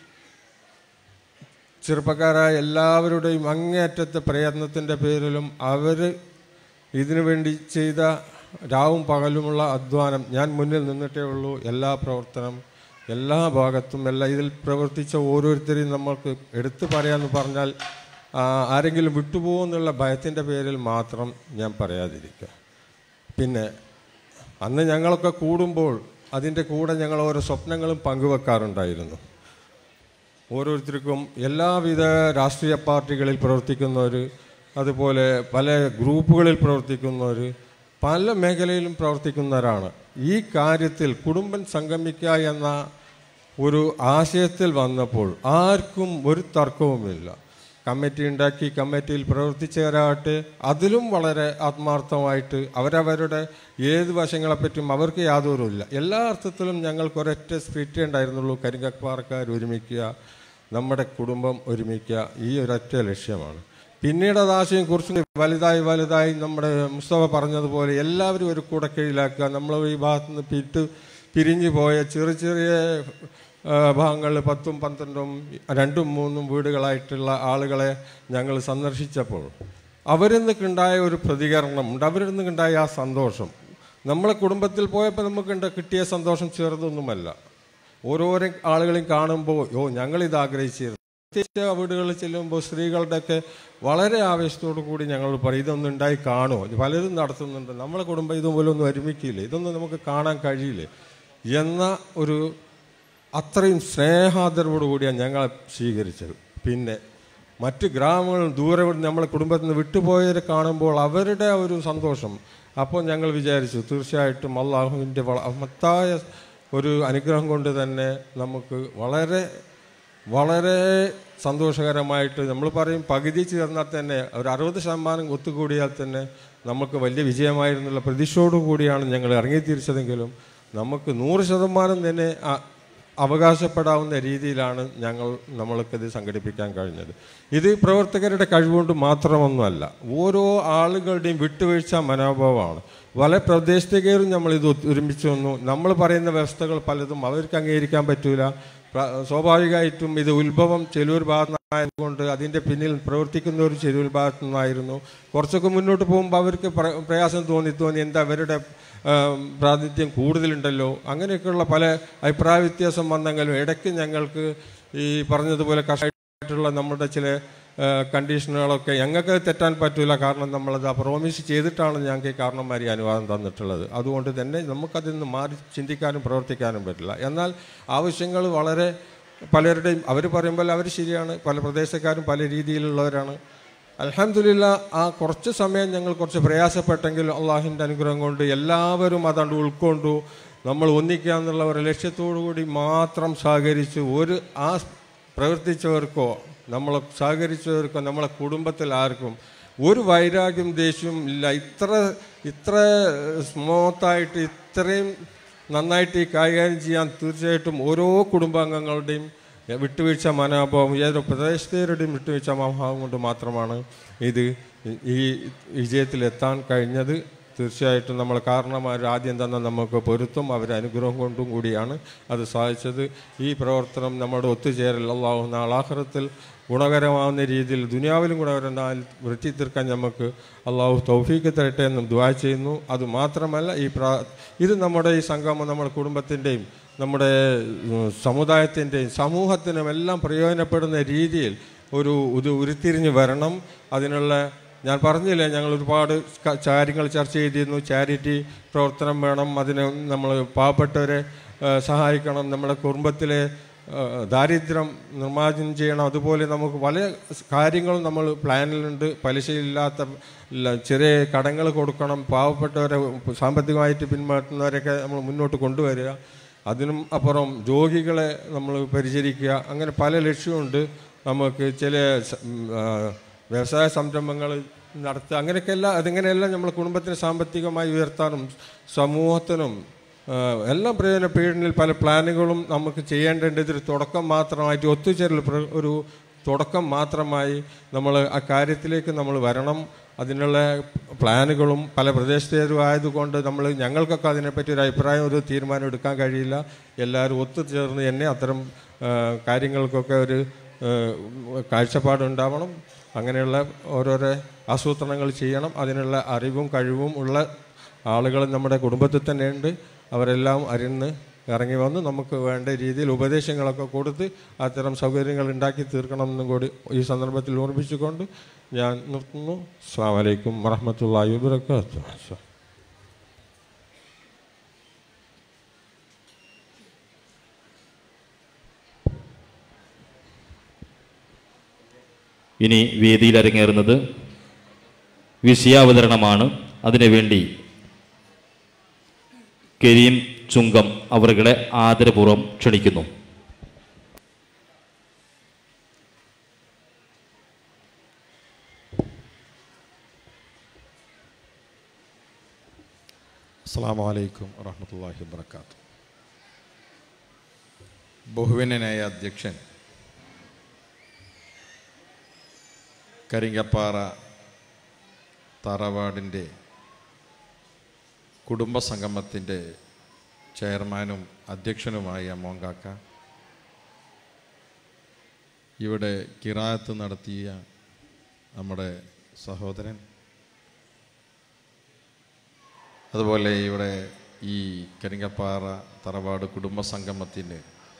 Speaker 6: ചെറുപ്പക്കാരായ എല്ലാവരുടെയും അങ്ങേയറ്റത്തെ പ്രയത്നത്തിൻ്റെ പേരിലും അവർ ഇതിനു വേണ്ടി ചെയ്ത രാവും പകലുമുള്ള അധ്വാനം ഞാൻ മുന്നിൽ നിന്നിട്ടേ ഉള്ളൂ എല്ലാ പ്രവർത്തനം എല്ലാ ഭാഗത്തും എല്ലാ ഇതിൽ പ്രവർത്തിച്ച ഓരോരുത്തരെയും നമ്മൾക്ക് എടുത്തു പറയാമെന്ന് പറഞ്ഞാൽ ആ, ആരെങ്കിലും വിട്ടുപോകുന്നുള്ള ഭയത്തിൻ്റെ പേരിൽ മാത്രം ഞാൻ പറയാതിരിക്കുക പിന്നെ അന്ന് ഞങ്ങളൊക്കെ കൂടുമ്പോൾ അതിൻ്റെ കൂടെ ഞങ്ങൾ ഓരോ സ്വപ്നങ്ങളും പങ്കുവെക്കാറുണ്ടായിരുന്നു ഓരോരുത്തർക്കും എല്ലാവിധ രാഷ്ട്രീയ പാർട്ടികളിൽ പ്രവർത്തിക്കുന്നവർ അതുപോലെ പല ഗ്രൂപ്പുകളിൽ പ്രവർത്തിക്കുന്നവർ പല മേഖലയിലും പ്രവർത്തിക്കുന്നവരാണ് ഈ കാര്യത്തിൽ കുടുംബം സംഗമിക്കുക എന്ന ഒരു ആശയത്തിൽ വന്നപ്പോൾ ആർക്കും ഒരു തർക്കവുമില്ല കമ്മിറ്റി ഉണ്ടാക്കി കമ്മിറ്റിയിൽ പ്രവർത്തിച്ചവരാകട്ടെ അതിലും വളരെ ആത്മാർത്ഥമായിട്ട് അവരവരുടെ ഏത് വശങ്ങളെപ്പറ്റിയും അവർക്ക് യാതൊരുമില്ല എല്ലാ അർത്ഥത്തിലും ഞങ്ങൾക്ക് ഒരൊറ്റ സ്പിരിറ്റ് ഉണ്ടായിരുന്നുള്ളൂ കരിങ്കപ്പാറക്കാർ ഒരുമിക്കുക നമ്മുടെ കുടുംബം ഒരുമിക്കുക ഈ ഒരൊറ്റ ലക്ഷ്യമാണ് പിന്നീട് അത് ആശയം കുറച്ചും കൂടി വലുതായി വലുതായി നമ്മുടെ മുസ്തഫ പറഞ്ഞതുപോലെ എല്ലാവരും ഒരു കൂടക്കീഴിലാക്കുക നമ്മൾ ഈ ഭാഗത്ത് നിന്ന് പിറ്റ് പിരിഞ്ഞു പോയ ചെറിയ ചെറിയ ആ, ഭാഗങ്ങളിൽ പത്തും പന്ത്രണ്ടും രണ്ടും മൂന്നും വീടുകളായിട്ടുള്ള ആളുകളെ ഞങ്ങൾ സന്ദർശിച്ചപ്പോൾ അവരിൽ നിന്നുണ്ടായ ഒരു പ്രതികരണം ഉണ്ട് അവരിൽ നിന്നുണ്ടായ ആ സന്തോഷം നമ്മളെ കുടുംബത്തിൽ പോയപ്പോൾ നമുക്ക് കിട്ടിയ സന്തോഷം ചെറുതൊന്നുമല്ല ഓരോരോ ആളുകളെയും കാണുമ്പോൾ യോ ഞങ്ങളിത് ആഗ്രഹിച്ചിരുന്നു പ്രത്യേകിച്ച് ആ വീടുകളിൽ ചെല്ലുമ്പോൾ സ്ത്രീകളുടെയൊക്കെ വളരെ ആവേശത്തോടു കൂടി ഞങ്ങൾ പറയും ഇതൊന്നും ഉണ്ടായി കാണുമോ ഇത് പലരും നടത്തുന്നുണ്ട് നമ്മളെ കുടുംബം ഇതുപോലെ ഒന്നും ഒരുമിക്കില്ലേ ഇതൊന്നും നമുക്ക് കാണാൻ കഴിയില്ലേ എന്ന ഒരു അത്രയും സ്നേഹാദരവോടു കൂടിയാണ് ഞങ്ങളെ സ്വീകരിച്ചത് പിന്നെ മറ്റ് ഗ്രാമങ്ങളിൽ ദൂരെ വിട്ട് നമ്മളെ കുടുംബത്തിൽ നിന്ന് വിട്ടുപോയവരെ കാണുമ്പോൾ അവരുടെ ആ ഒരു സന്തോഷം അപ്പോൾ ഞങ്ങൾ വിചാരിച്ചു തീർച്ചയായിട്ടും അള്ളാഹുവിൻ്റെ മത്തായ ഒരു അനുഗ്രഹം കൊണ്ട് തന്നെ നമുക്ക് വളരെ വളരെ സന്തോഷകരമായിട്ട് നമ്മൾ പറയും പകുതി ചേർന്നാൽ തന്നെ ഒരു അറുപത് ശതമാനം ഒത്തുകൂടിയാൽ തന്നെ നമുക്ക് വലിയ വിജയമായിരുന്നുള്ള പ്രതീക്ഷയോടു കൂടിയാണ് ഞങ്ങൾ ഇറങ്ങിത്തിരിച്ചതെങ്കിലും നമുക്ക് നൂറ് ശതമാനം തന്നെ ആ- അവകാശപ്പെടാവുന്ന രീതിയിലാണ് ഞങ്ങൾ നമ്മൾക്കിത് സംഘടിപ്പിക്കാൻ കഴിഞ്ഞത് ഇത് പ്രവർത്തകരുടെ കഴിവുകൊണ്ട് മാത്രമൊന്നുമല്ല ഓരോ ആളുകളുടെയും വിട്ടുവീഴ്ച മനോഭാവമാണ് പല പ്രദേശത്തേക്കും നമ്മൾ ഇത് ഒരുമിച്ച് വന്നു നമ്മൾ പറയുന്ന വ്യവസ്ഥകൾ പലതും അവർക്ക് അംഗീകരിക്കാൻ പറ്റൂല പ്ര- സ്വാഭാവികമായിട്ടും ഇത് ഉത്ഭവം ചെലൂർ ഭാഗത്ത് നിന്നായതുകൊണ്ട് അതിൻ്റെ പിന്നിൽ പ്രവർത്തിക്കുന്ന ഒരു ചെലൂർ ഭാഗത്തു നിന്നായിരുന്നു കുറച്ചൊക്കെ മുന്നോട്ട് പോകുമ്പോൾ അവർക്ക് പ്ര- പ്രയാസം തോന്നി തോന്നി എന്താ അവരുടെ ആ, പ്രാതിനിധ്യം കൂടുതലുണ്ടല്ലോ അങ്ങനെയൊക്കെയുള്ള പല അഭിപ്രായ വ്യത്യാസം വന്നെങ്കിലും ഇടയ്ക്ക് ഞങ്ങൾക്ക് ഈ പറഞ്ഞതുപോലെ കഷായിട്ടുള്ള നമ്മുടെ ചില ആ, കണ്ടീഷനുകളൊക്കെ ഞങ്ങൾക്ക് തെറ്റാൻ പറ്റില്ല കാരണം നമ്മളത് പ്രോമിസ് ചെയ്തിട്ടാണ് ഞങ്ങൾക്ക് ഈ കാരണന്മാരി അനുവാദം തന്നിട്ടുള്ളത് അതുകൊണ്ട് തന്നെ നമുക്കതിൽ നിന്ന് മാറി ചിന്തിക്കാനും പ്രവർത്തിക്കാനും പറ്റില്ല എന്നാൽ ആവശ്യങ്ങൾ വളരെ പലരുടെയും അവർ പറയുമ്പോൾ അവർ ശരിയാണ് പല പ്രദേശക്കാരും പല രീതിയിലുള്ളവരാണ് അലഹമില്ല ആ കുറച്ച് സമയം ഞങ്ങൾ കുറച്ച് പ്രയാസപ്പെട്ടെങ്കിൽ അള്ളാഹിൻ്റെ അനുഗ്രഹം കൊണ്ട് എല്ലാവരും അതാണ്ട് ഉൾക്കൊണ്ടു നമ്മൾ ഒന്നിക്കുക എന്നുള്ള ഒരു ലക്ഷ്യത്തോടു കൂടി മാത്രം സഹകരിച്ച് ഒരു ആ പ്രവർത്തിച്ചവർക്കോ നമ്മളെ സഹകരിച്ചവർക്കോ നമ്മളെ കുടുംബത്തിൽ ആർക്കും ഒരു വൈരാഗ്യം ദേഷ്യവും ഇല്ല ഇത്ര ഇത്ര സ്മൂത്തായിട്ട് ഇത്രയും നന്നായിട്ട് ഈ കൈകാര്യം ചെയ്യാൻ തീർച്ചയായിട്ടും ഓരോ കുടുംബാംഗങ്ങളുടെയും വിട്ടുവീഴ്ച മനോഭാവം ഏതൊരു പ്രദേശത്തേരുടെയും വിട്ടുവീഴ്ച മനോഭാവം കൊണ്ട് മാത്രമാണ് ഇത് ഈ വിജയത്തിലെത്താൻ കഴിഞ്ഞത് തീർച്ചയായിട്ടും നമ്മൾ കാരണന്മാർ ആദ്യം തന്നെ നമുക്ക് പൊരുത്തും അവരുടെ അനുഗ്രഹം കൊണ്ടും കൂടിയാണ് അത് സാധിച്ചത് ഈ പ്രവർത്തനം നമ്മുടെ ഒത്തുചേരൽ അള്ളാഹു നാളാഹ്റത്തിൽ ഗുണകരമാവുന്ന രീതിയിൽ ദുനിയാവിലും ഗുണകരമായി വൃത്തി തീർക്കാൻ നമുക്ക് അള്ളാഹു തൗഫീക്ക് തരട്ടെ എന്നും ദ്വാ ചെയ്യുന്നു അത് മാത്രമല്ല ഈ പ്രാ ഇത് നമ്മുടെ ഈ സംഗമം നമ്മുടെ കുടുംബത്തിൻ്റെയും നമ്മുടെ ഉം, സമുദായത്തിൻ്റെയും സമൂഹത്തിനും എല്ലാം പ്രയോജനപ്പെടുന്ന രീതിയിൽ ഒരു ഇത് ഉരുത്തിരിഞ്ഞ് വരണം അതിനുള്ള ഞാൻ പറഞ്ഞില്ലേ ഞങ്ങൾ ഒരുപാട് ക- കാര്യങ്ങൾ ചർച്ച ചെയ്തിരുന്നു ചാരിറ്റി പ്രവർത്തനം വേണം അതിന് നമ്മൾ പാവപ്പെട്ടവരെ ആ, സഹായിക്കണം നമ്മുടെ കുടുംബത്തിലെ ആ, ദാരിദ്ര്യം നിർമ്മാർജ്ജനം ചെയ്യണം അതുപോലെ നമുക്ക് പല കാര്യങ്ങളും നമ്മൾ പ്ലാനിലുണ്ട് പലിശയില്ലാത്ത ല- ചെറിയ കടങ്ങൾ കൊടുക്കണം പാവപ്പെട്ടവരെ സാമ്പത്തികമായിട്ട് പിന്മാറ്റുന്നവരൊക്കെ നമ്മൾ മുന്നോട്ട് കൊണ്ടുവരിക അതിനും അപ്പുറം രോഗികളെ നമ്മൾ പരിചരിക്കുക അങ്ങനെ പല ലക്ഷ്യമുണ്ട് നമുക്ക് ചില സ- ഉം, ആ, വ്യവസായ സംരംഭങ്ങൾ നടത്തുക അങ്ങനെയൊക്കെയല്ല അതിങ്ങനെയെല്ലാം നമ്മൾ കുടുംബത്തിന് സാമ്പത്തികമായി ഉയർത്താനും സമൂഹത്തിനും ആ, എല്ലാം പ്രയോജനപ്പെടുന്നതിൽ പല പ്ലാനുകളും നമുക്ക് ചെയ്യേണ്ടത് ഇതൊരു തുടക്കം മാത്രമായിട്ട് ഒത്തുചേരൽ പ്ര- ഒരു തുടക്കം മാത്രമായി നമ്മൾ ആ കാര്യത്തിലേക്ക് നമ്മൾ വരണം അതിനുള്ള പ്ലാനുകളും പല പ്രദേശത്തേരും ആയതുകൊണ്ട് നമ്മൾ ഞങ്ങൾക്കൊക്കെ അതിനെപ്പറ്റി ഒരു അഭിപ്രായം ഒരു തീരുമാനം എടുക്കാൻ കഴിയില്ല എല്ലാവരും ഒത്തുചേർന്ന് തന്നെ അത്തരം ആ, കാര്യങ്ങൾക്കൊക്കെ ഒരു ആ, കാഴ്ചപ്പാടുണ്ടാവണം അങ്ങനെയുള്ള ഓരോരോ ആസൂത്രണങ്ങൾ ചെയ്യണം അതിനുള്ള അറിവും കഴിവും ഉള്ള ആളുകൾ നമ്മുടെ കുടുംബത്തിൽ തന്നെയുണ്ട് അവരെല്ലാം അറിഞ്ഞ് ഇറങ്ങി വന്ന് നമുക്ക് വേണ്ട രീതിയിൽ ഉപദേശങ്ങളൊക്കെ കൊടുത്ത് അത്തരം സൗകര്യങ്ങൾ ഉണ്ടാക്കി തീർക്കണമെന്നും കൂടി ഈ സന്ദർഭത്തിൽ ഓർമ്മിച്ചുകൊണ്ട് ഞാൻ നിർത്തുന്നു അസ്സാം വലൈക്കും വറഹമത്തല്ലാഹി വാബർക്കാത്തു
Speaker 2: ഇനി വേദിയിൽ അരങ്ങേറുന്നത് വിഷയാവതരണമാണ് അതിനുവേണ്ടി കരീം ചുങ്കം അവരുടെ ആദരപൂർവ്വം ക്ഷണിക്കുന്നു
Speaker 7: അസ്സാം വലൈക്കും വറഹമത്തല്ലാഹി വാബർക്കാത്തു ബഹുവിനായ അധ്യക്ഷൻ കരിങ്കപ്പാറ തറവാടിൻ്റെ കുടുംബസംഗമത്തിൻ്റെ ചെയർമാനും അധ്യക്ഷനുമായ മോങ്കാക്ക ഇവിടെ കിറാത്ത് നടത്തിയ നമ്മുടെ സഹോദരൻ അതുപോലെ ഇവിടെ ഈ കരിങ്കപ്പാറ തറവാട് കുടുംബ സംഗമത്തിന്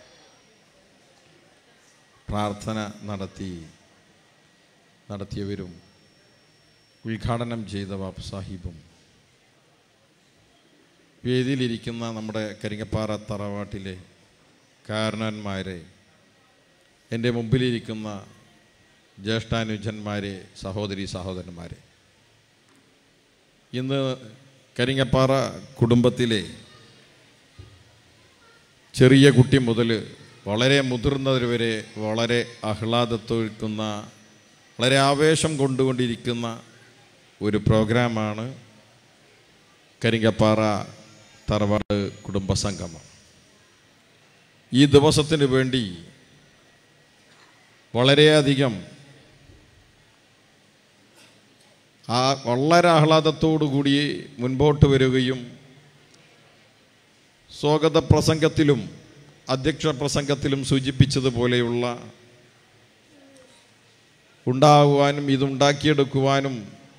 Speaker 7: പ്രാർത്ഥന നടത്തി നടത്തിയവരും ഉദ്ഘാടനം ചെയ്ത ബാബു സാഹിബും വേദിയിലിരിക്കുന്ന നമ്മുടെ കരിങ്കപ്പാറ തറവാട്ടിലെ കാരണന്മാരെ എൻ്റെ മുമ്പിലിരിക്കുന്ന ജ്യേഷ്ഠാനുജന്മാരെ സഹോദരി സഹോദരന്മാരെ ഇന്ന് കരിങ്ങപ്പാറ കുടുംബത്തിലെ ചെറിയ കുട്ടി മുതൽ വളരെ മുതിർന്നവർ വരെ വളരെ ആഹ്ലാദത്തൊഴുക്കുന്ന വളരെ ആവേശം കൊണ്ടുകൊണ്ടിരിക്കുന്ന ഒരു പ്രോഗ്രാമാണ് കരിങ്കപ്പാറ തറവാട് കുടുംബസംഗമം ഈ ദിവസത്തിന് വേണ്ടി വളരെയധികം ആ വളരെ ആഹ്ലാദത്തോടു കൂടി മുൻപോട്ട് വരികയും സ്വാഗത പ്രസംഗത്തിലും അധ്യക്ഷ പ്രസംഗത്തിലും സൂചിപ്പിച്ചതുപോലെയുള്ള ഉണ്ടാകുവാനും ഇതുണ്ടാക്കിയെടുക്കുവാനും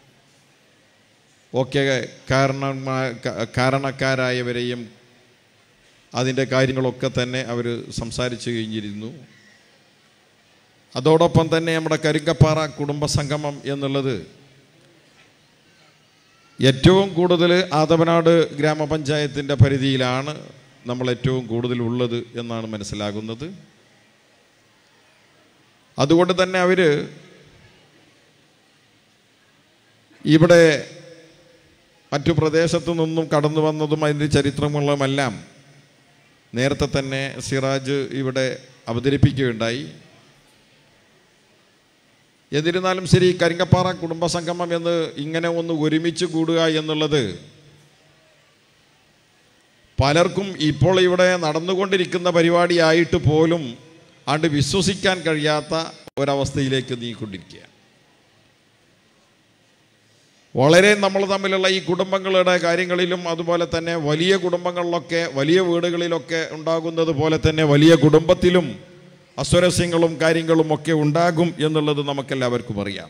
Speaker 7: ഒക്കെ കാരണമാ ക- കാരണക്കാരായവരെയും അതിൻ്റെ കാര്യങ്ങളൊക്കെ തന്നെ അവർ സംസാരിച്ചു കഴിഞ്ഞിരുന്നു അതോടൊപ്പം തന്നെ നമ്മുടെ കരിങ്കപ്പാറ കുടുംബ സംഗമം എന്നുള്ളത് ഏറ്റവും കൂടുതൽ ആദവനാട് ഗ്രാമപഞ്ചായത്തിൻ്റെ പരിധിയിലാണ് നമ്മൾ ഏറ്റവും കൂടുതൽ ഉള്ളത് എന്നാണ് മനസ്സിലാകുന്നത് അതുകൊണ്ട് തന്നെ അവർ ഇവിടെ മറ്റു പ്രദേശത്തു നിന്നും കടന്നു വന്നതും അതിൻ്റെ ചരിത്രങ്ങളുമെല്ലാം നേരത്തെ തന്നെ സിറാജ് ഇവിടെ അവതരിപ്പിക്കുകയുണ്ടായി എന്നിരുന്നാലും ശരി കരിങ്കപ്പാറ കുടുംബസംഗമം എന്ന് ഇങ്ങനെ ഒന്ന് ഒരുമിച്ച് കൂടുക എന്നുള്ളത് പലർക്കും ഇപ്പോൾ ഇവിടെ നടന്നുകൊണ്ടിരിക്കുന്ന പരിപാടിയായിട്ട് പോലും ആണ്ട് വിശ്വസിക്കാൻ കഴിയാത്ത ഒരവസ്ഥയിലേക്ക് നീങ്ങിക്കൊണ്ടിരിക്കുക വളരെ നമ്മൾ തമ്മിലുള്ള ഈ കുടുംബങ്ങളുടെ കാര്യങ്ങളിലും അതുപോലെ തന്നെ വലിയ കുടുംബങ്ങളിലൊക്കെ വലിയ വീടുകളിലൊക്കെ ഉണ്ടാകുന്നത് പോലെ തന്നെ വലിയ കുടുംബത്തിലും അസ്വരസ്യങ്ങളും കാര്യങ്ങളും ഒക്കെ ഉണ്ടാകും എന്നുള്ളത് നമുക്കെല്ലാവർക്കും അറിയാം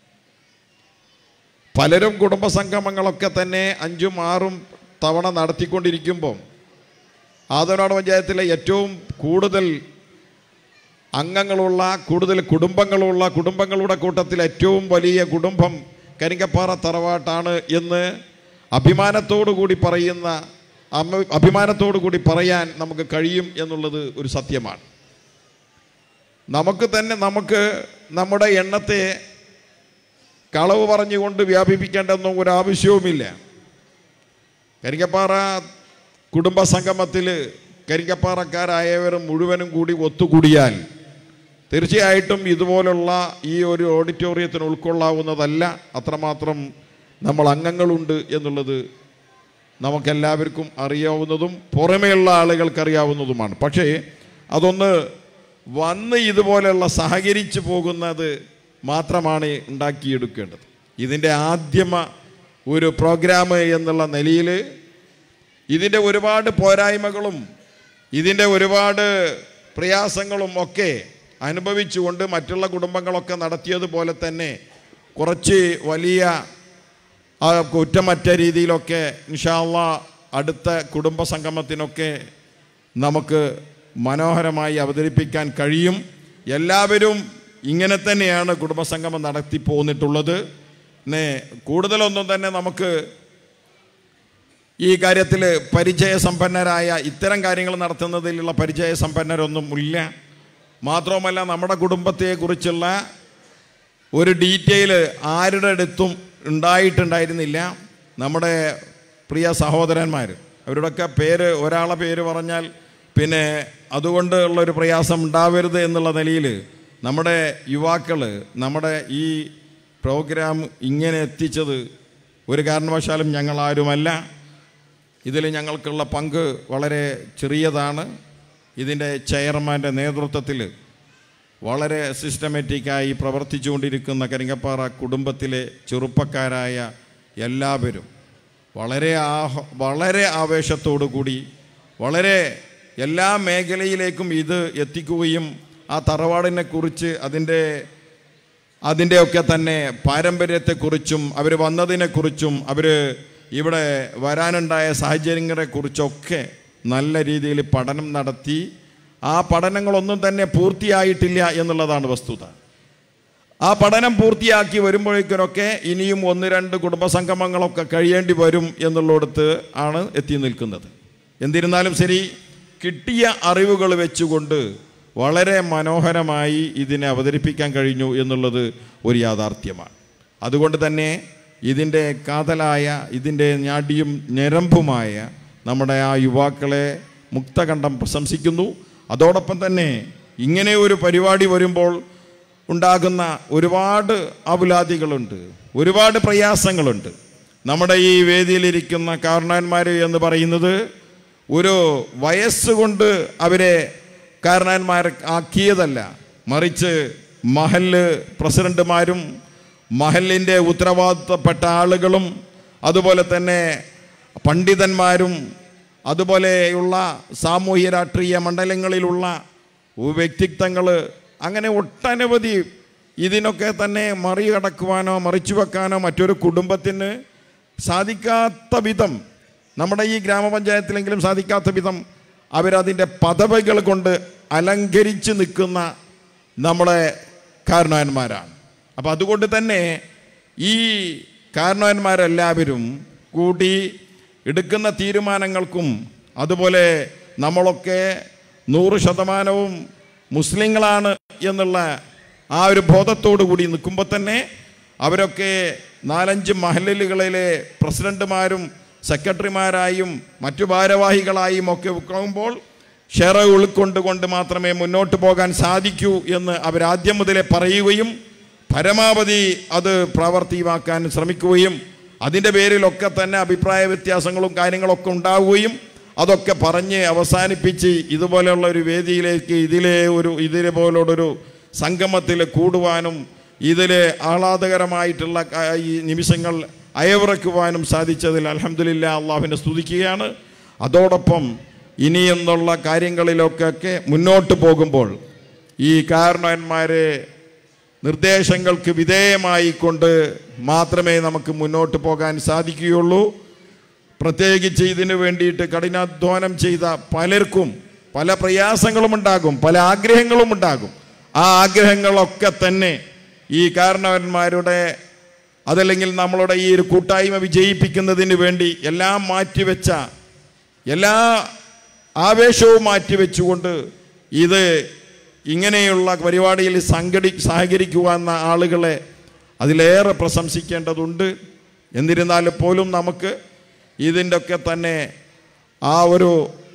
Speaker 7: പലരും കുടുംബസംഗമങ്ങളൊക്കെ തന്നെ അഞ്ചും ആറും തവണ നടത്തിക്കൊണ്ടിരിക്കുമ്പോൾ ആദവനാട് പഞ്ചായത്തിലെ ഏറ്റവും കൂടുതൽ അംഗങ്ങളുള്ള കൂടുതൽ കുടുംബങ്ങളുള്ള കുടുംബങ്ങളുടെ കൂട്ടത്തിൽ ഏറ്റവും വലിയ കുടുംബം കരിങ്കപ്പാറ തറവാട്ടാണ് എന്ന് അഭിമാനത്തോടു കൂടി പറയുന്ന അമ്മ അഭിമാനത്തോടു കൂടി പറയാൻ നമുക്ക് കഴിയും എന്നുള്ളത് ഒരു സത്യമാണ് നമുക്ക് തന്നെ നമുക്ക് നമ്മുടെ എണ്ണത്തെ കളവ് പറഞ്ഞുകൊണ്ട് വ്യാപിപ്പിക്കേണ്ടെന്നും ഒരു ആവശ്യവുമില്ല കരിക്കപ്പാറ കുടുംബ സംഗമത്തിൽ കരിക്കപ്പാറക്കാരായവർ മുഴുവനും കൂടി ഒത്തുകൂടിയാൽ തീർച്ചയായിട്ടും ഇതുപോലുള്ള ഈ ഒരു ഓഡിറ്റോറിയത്തിന് ഉൾക്കൊള്ളാവുന്നതല്ല അത്രമാത്രം നമ്മൾ അംഗങ്ങളുണ്ട് എന്നുള്ളത് നമുക്കെല്ലാവർക്കും അറിയാവുന്നതും പുറമേയുള്ള ആളുകൾക്ക് അറിയാവുന്നതുമാണ് പക്ഷേ അതൊന്ന് വന്ന് ഇതുപോലെയുള്ള സഹകരിച്ചു പോകുന്നത് മാത്രമാണ് ഉണ്ടാക്കിയെടുക്കേണ്ടത് ഇതിൻ്റെ ആദ്യമ ഒരു പ്രോഗ്രാം എന്നുള്ള നിലയിൽ ഇതിൻ്റെ ഒരുപാട് പോരായ്മകളും ഇതിൻ്റെ ഒരുപാട് പ്രയാസങ്ങളും ഒക്കെ അനുഭവിച്ചുകൊണ്ട് മറ്റുള്ള കുടുംബങ്ങളൊക്കെ നടത്തിയതുപോലെ തന്നെ കുറച്ച് വലിയ ആ കുറ്റമറ്റ രീതിയിലൊക്കെ ഇൻഷാല്ല അടുത്ത കുടുംബ സംഗമത്തിനൊക്കെ നമുക്ക് മനോഹരമായി അവതരിപ്പിക്കാൻ കഴിയും എല്ലാവരും ഇങ്ങനെ തന്നെയാണ് കുടുംബസംഗമം നടത്തി പോന്നിട്ടുള്ളത് പിന്നെ കൂടുതലൊന്നും തന്നെ നമുക്ക് ഈ കാര്യത്തിൽ പരിചയസമ്പന്നരായ ഇത്തരം കാര്യങ്ങൾ നടത്തുന്നതിലുള്ള പരിചയസമ്പന്നരൊന്നും ഇല്ല മാത്രവുമല്ല നമ്മുടെ കുടുംബത്തെക്കുറിച്ചുള്ള ഒരു ഡീറ്റെയിൽ ആരുടെ അടുത്തും ഉണ്ടായിട്ടുണ്ടായിരുന്നില്ല നമ്മുടെ പ്രിയ സഹോദരന്മാർ അവരുടെയൊക്കെ പേര് ഒരാളെ പേര് പറഞ്ഞാൽ പിന്നെ അതുകൊണ്ട് ഉള്ളൊരു പ്രയാസം ഉണ്ടാവരുത് എന്നുള്ള നിലയിൽ നമ്മുടെ യുവാക്കൾ നമ്മുടെ ഈ പ്രോഗ്രാം ഇങ്ങനെ എത്തിച്ചത് ഒരു കാരണവശാലും ഞങ്ങളാരുമല്ല ഇതിൽ ഞങ്ങൾക്കുള്ള പങ്ക് വളരെ ചെറിയതാണ് ഇതിൻ്റെ ചെയർമാൻ്റെ നേതൃത്വത്തിൽ വളരെ സിസ്റ്റമാറ്റിക്കായി പ്രവർത്തിച്ചുകൊണ്ടിരിക്കുന്ന കരിങ്കപ്പാറ കുടുംബത്തിലെ ചെറുപ്പക്കാരായ എല്ലാവരും വളരെ ആഹ വളരെ ആവേശത്തോടു കൂടി വളരെ എല്ലാ മേഖലയിലേക്കും ഇത് എത്തിക്കുകയും ആ തറവാടിനെ കുറിച്ച് അതിൻ്റെ അതിൻ്റെയൊക്കെ തന്നെ പാരമ്പര്യത്തെക്കുറിച്ചും അവർ വന്നതിനെക്കുറിച്ചും അവർ ഇവിടെ വരാനുണ്ടായ സാഹചര്യങ്ങളെക്കുറിച്ചൊക്കെ നല്ല രീതിയിൽ പഠനം നടത്തി ആ പഠനങ്ങളൊന്നും തന്നെ പൂർത്തിയായിട്ടില്ല എന്നുള്ളതാണ് വസ്തുത ആ പഠനം പൂർത്തിയാക്കി വരുമ്പോഴേക്കിനൊക്കെ ഇനിയും ഒന്ന് രണ്ട് കുടുംബസംഗമങ്ങളൊക്കെ കഴിയേണ്ടി വരും എന്നുള്ളിടത്ത് ആണ് എത്തി നിൽക്കുന്നത് എന്നിരുന്നാലും ശരി കിട്ടിയ അറിവുകൾ വെച്ചുകൊണ്ട് വളരെ മനോഹരമായി ഇതിനെ അവതരിപ്പിക്കാൻ കഴിഞ്ഞു എന്നുള്ളത് ഒരു യാഥാർത്ഥ്യമാണ് അതുകൊണ്ട് തന്നെ ഇതിൻ്റെ കാതലായ ഇതിൻ്റെ ഞാടിയും ഞരമ്പുമായ നമ്മുടെ ആ യുവാക്കളെ മുക്തകണ്ഠം പ്രശംസിക്കുന്നു അതോടൊപ്പം തന്നെ ഇങ്ങനെ ഒരു പരിപാടി വരുമ്പോൾ ഉണ്ടാകുന്ന ഒരുപാട് അപുലാദികളുണ്ട് ഒരുപാട് പ്രയാസങ്ങളുണ്ട് നമ്മുടെ ഈ വേദിയിലിരിക്കുന്ന കാരണന്മാർ എന്ന് പറയുന്നത് ഒരു വയസ്സുകൊണ്ട് അവരെ കാരണന്മാർ ആക്കിയതല്ല മറിച്ച് മഹല് പ്രസിഡന്റുമാരും മഹലിൻ്റെ ഉത്തരവാദിത്തപ്പെട്ട ആളുകളും അതുപോലെ തന്നെ പണ്ഡിതന്മാരും അതുപോലെയുള്ള സാമൂഹ്യ രാഷ്ട്രീയ മണ്ഡലങ്ങളിലുള്ള വ്യക്തിത്വങ്ങൾ അങ്ങനെ ഒട്ടനവധി ഇതിനൊക്കെ തന്നെ മറികടക്കുവാനോ മറിച്ചു വെക്കാനോ മറ്റൊരു കുടുംബത്തിന് സാധിക്കാത്ത വിധം നമ്മുടെ ഈ ഗ്രാമപഞ്ചായത്തിലെങ്കിലും സാധിക്കാത്ത വിധം അവരതിൻ്റെ പദവികൾ കൊണ്ട് അലങ്കരിച്ച് നിൽക്കുന്ന നമ്മുടെ കാരണവന്മാരാണ് അപ്പം അതുകൊണ്ട് തന്നെ ഈ കാരണവന്മാരെല്ലാവരും കൂടി എടുക്കുന്ന തീരുമാനങ്ങൾക്കും അതുപോലെ നമ്മളൊക്കെ നൂറ് ശതമാനവും മുസ്ലിങ്ങളാണ് എന്നുള്ള ആ ഒരു ബോധത്തോടു കൂടി നിൽക്കുമ്പോൾ തന്നെ അവരൊക്കെ നാലഞ്ച് മഹല്ലുകളിലെ പ്രസിഡന്റുമാരും സെക്രട്ടറിമാരായും മറ്റു ഭാരവാഹികളായും ഒക്കെ ഉൾക്കൊള്ളുമ്പോൾ ഷെറ ഉൾക്കൊണ്ടുകൊണ്ട് മാത്രമേ മുന്നോട്ട് പോകാൻ സാധിക്കൂ എന്ന് അവരാദ്യം മുതലേ പറയുകയും പരമാവധി അത് പ്രാവർത്തികമാക്കാൻ ശ്രമിക്കുകയും അതിൻ്റെ പേരിലൊക്കെ തന്നെ അഭിപ്രായ വ്യത്യാസങ്ങളും കാര്യങ്ങളൊക്കെ ഉണ്ടാവുകയും അതൊക്കെ പറഞ്ഞ് അവസാനിപ്പിച്ച് ഇതുപോലെയുള്ള ഒരു വേദിയിലേക്ക് ഇതിലെ ഒരു ഇതിലെ പോലുള്ളൊരു സംഗമത്തിൽ കൂടുവാനും ഇതിലെ ആഹ്ലാദകരമായിട്ടുള്ള ക- ഈ നിമിഷങ്ങൾ അയവിറക്കുവാനും സാധിച്ചതിൽ അലഹമില്ല അള്ളാഹുവിനെ സ്തുതിക്കുകയാണ് അതോടൊപ്പം ഇനിയെന്നുള്ള കാര്യങ്ങളിലൊക്കെ മുന്നോട്ട് പോകുമ്പോൾ ഈ കാരണവന്മാരെ നിർദ്ദേശങ്ങൾക്ക് വിധേയമായിക്കൊണ്ട് മാത്രമേ നമുക്ക് മുന്നോട്ട് പോകാൻ സാധിക്കുകയുള്ളൂ പ്രത്യേകിച്ച് ഇതിനു വേണ്ടിയിട്ട് കഠിനാധ്വാനം ചെയ്ത പലർക്കും പല പ്രയാസങ്ങളും ഉണ്ടാകും പല ആഗ്രഹങ്ങളും ഉണ്ടാകും ആ ആഗ്രഹങ്ങളൊക്കെ തന്നെ ഈ കാരണവന്മാരുടെ അതല്ലെങ്കിൽ നമ്മളുടെ ഈ ഒരു കൂട്ടായ്മ വിജയിപ്പിക്കുന്നതിന് വേണ്ടി എല്ലാം മാറ്റിവെച്ച എല്ലാ ആവേശവും മാറ്റിവെച്ചുകൊണ്ട് ഇത് ഇങ്ങനെയുള്ള പരിപാടിയിൽ സംഘടി സഹകരിക്കുവാന്ന ആളുകളെ അതിലേറെ പ്രശംസിക്കേണ്ടതുണ്ട് എന്നിരുന്നാൽ പോലും നമുക്ക് ഇതിൻ്റെ ഒക്കെ തന്നെ ആ ഒരു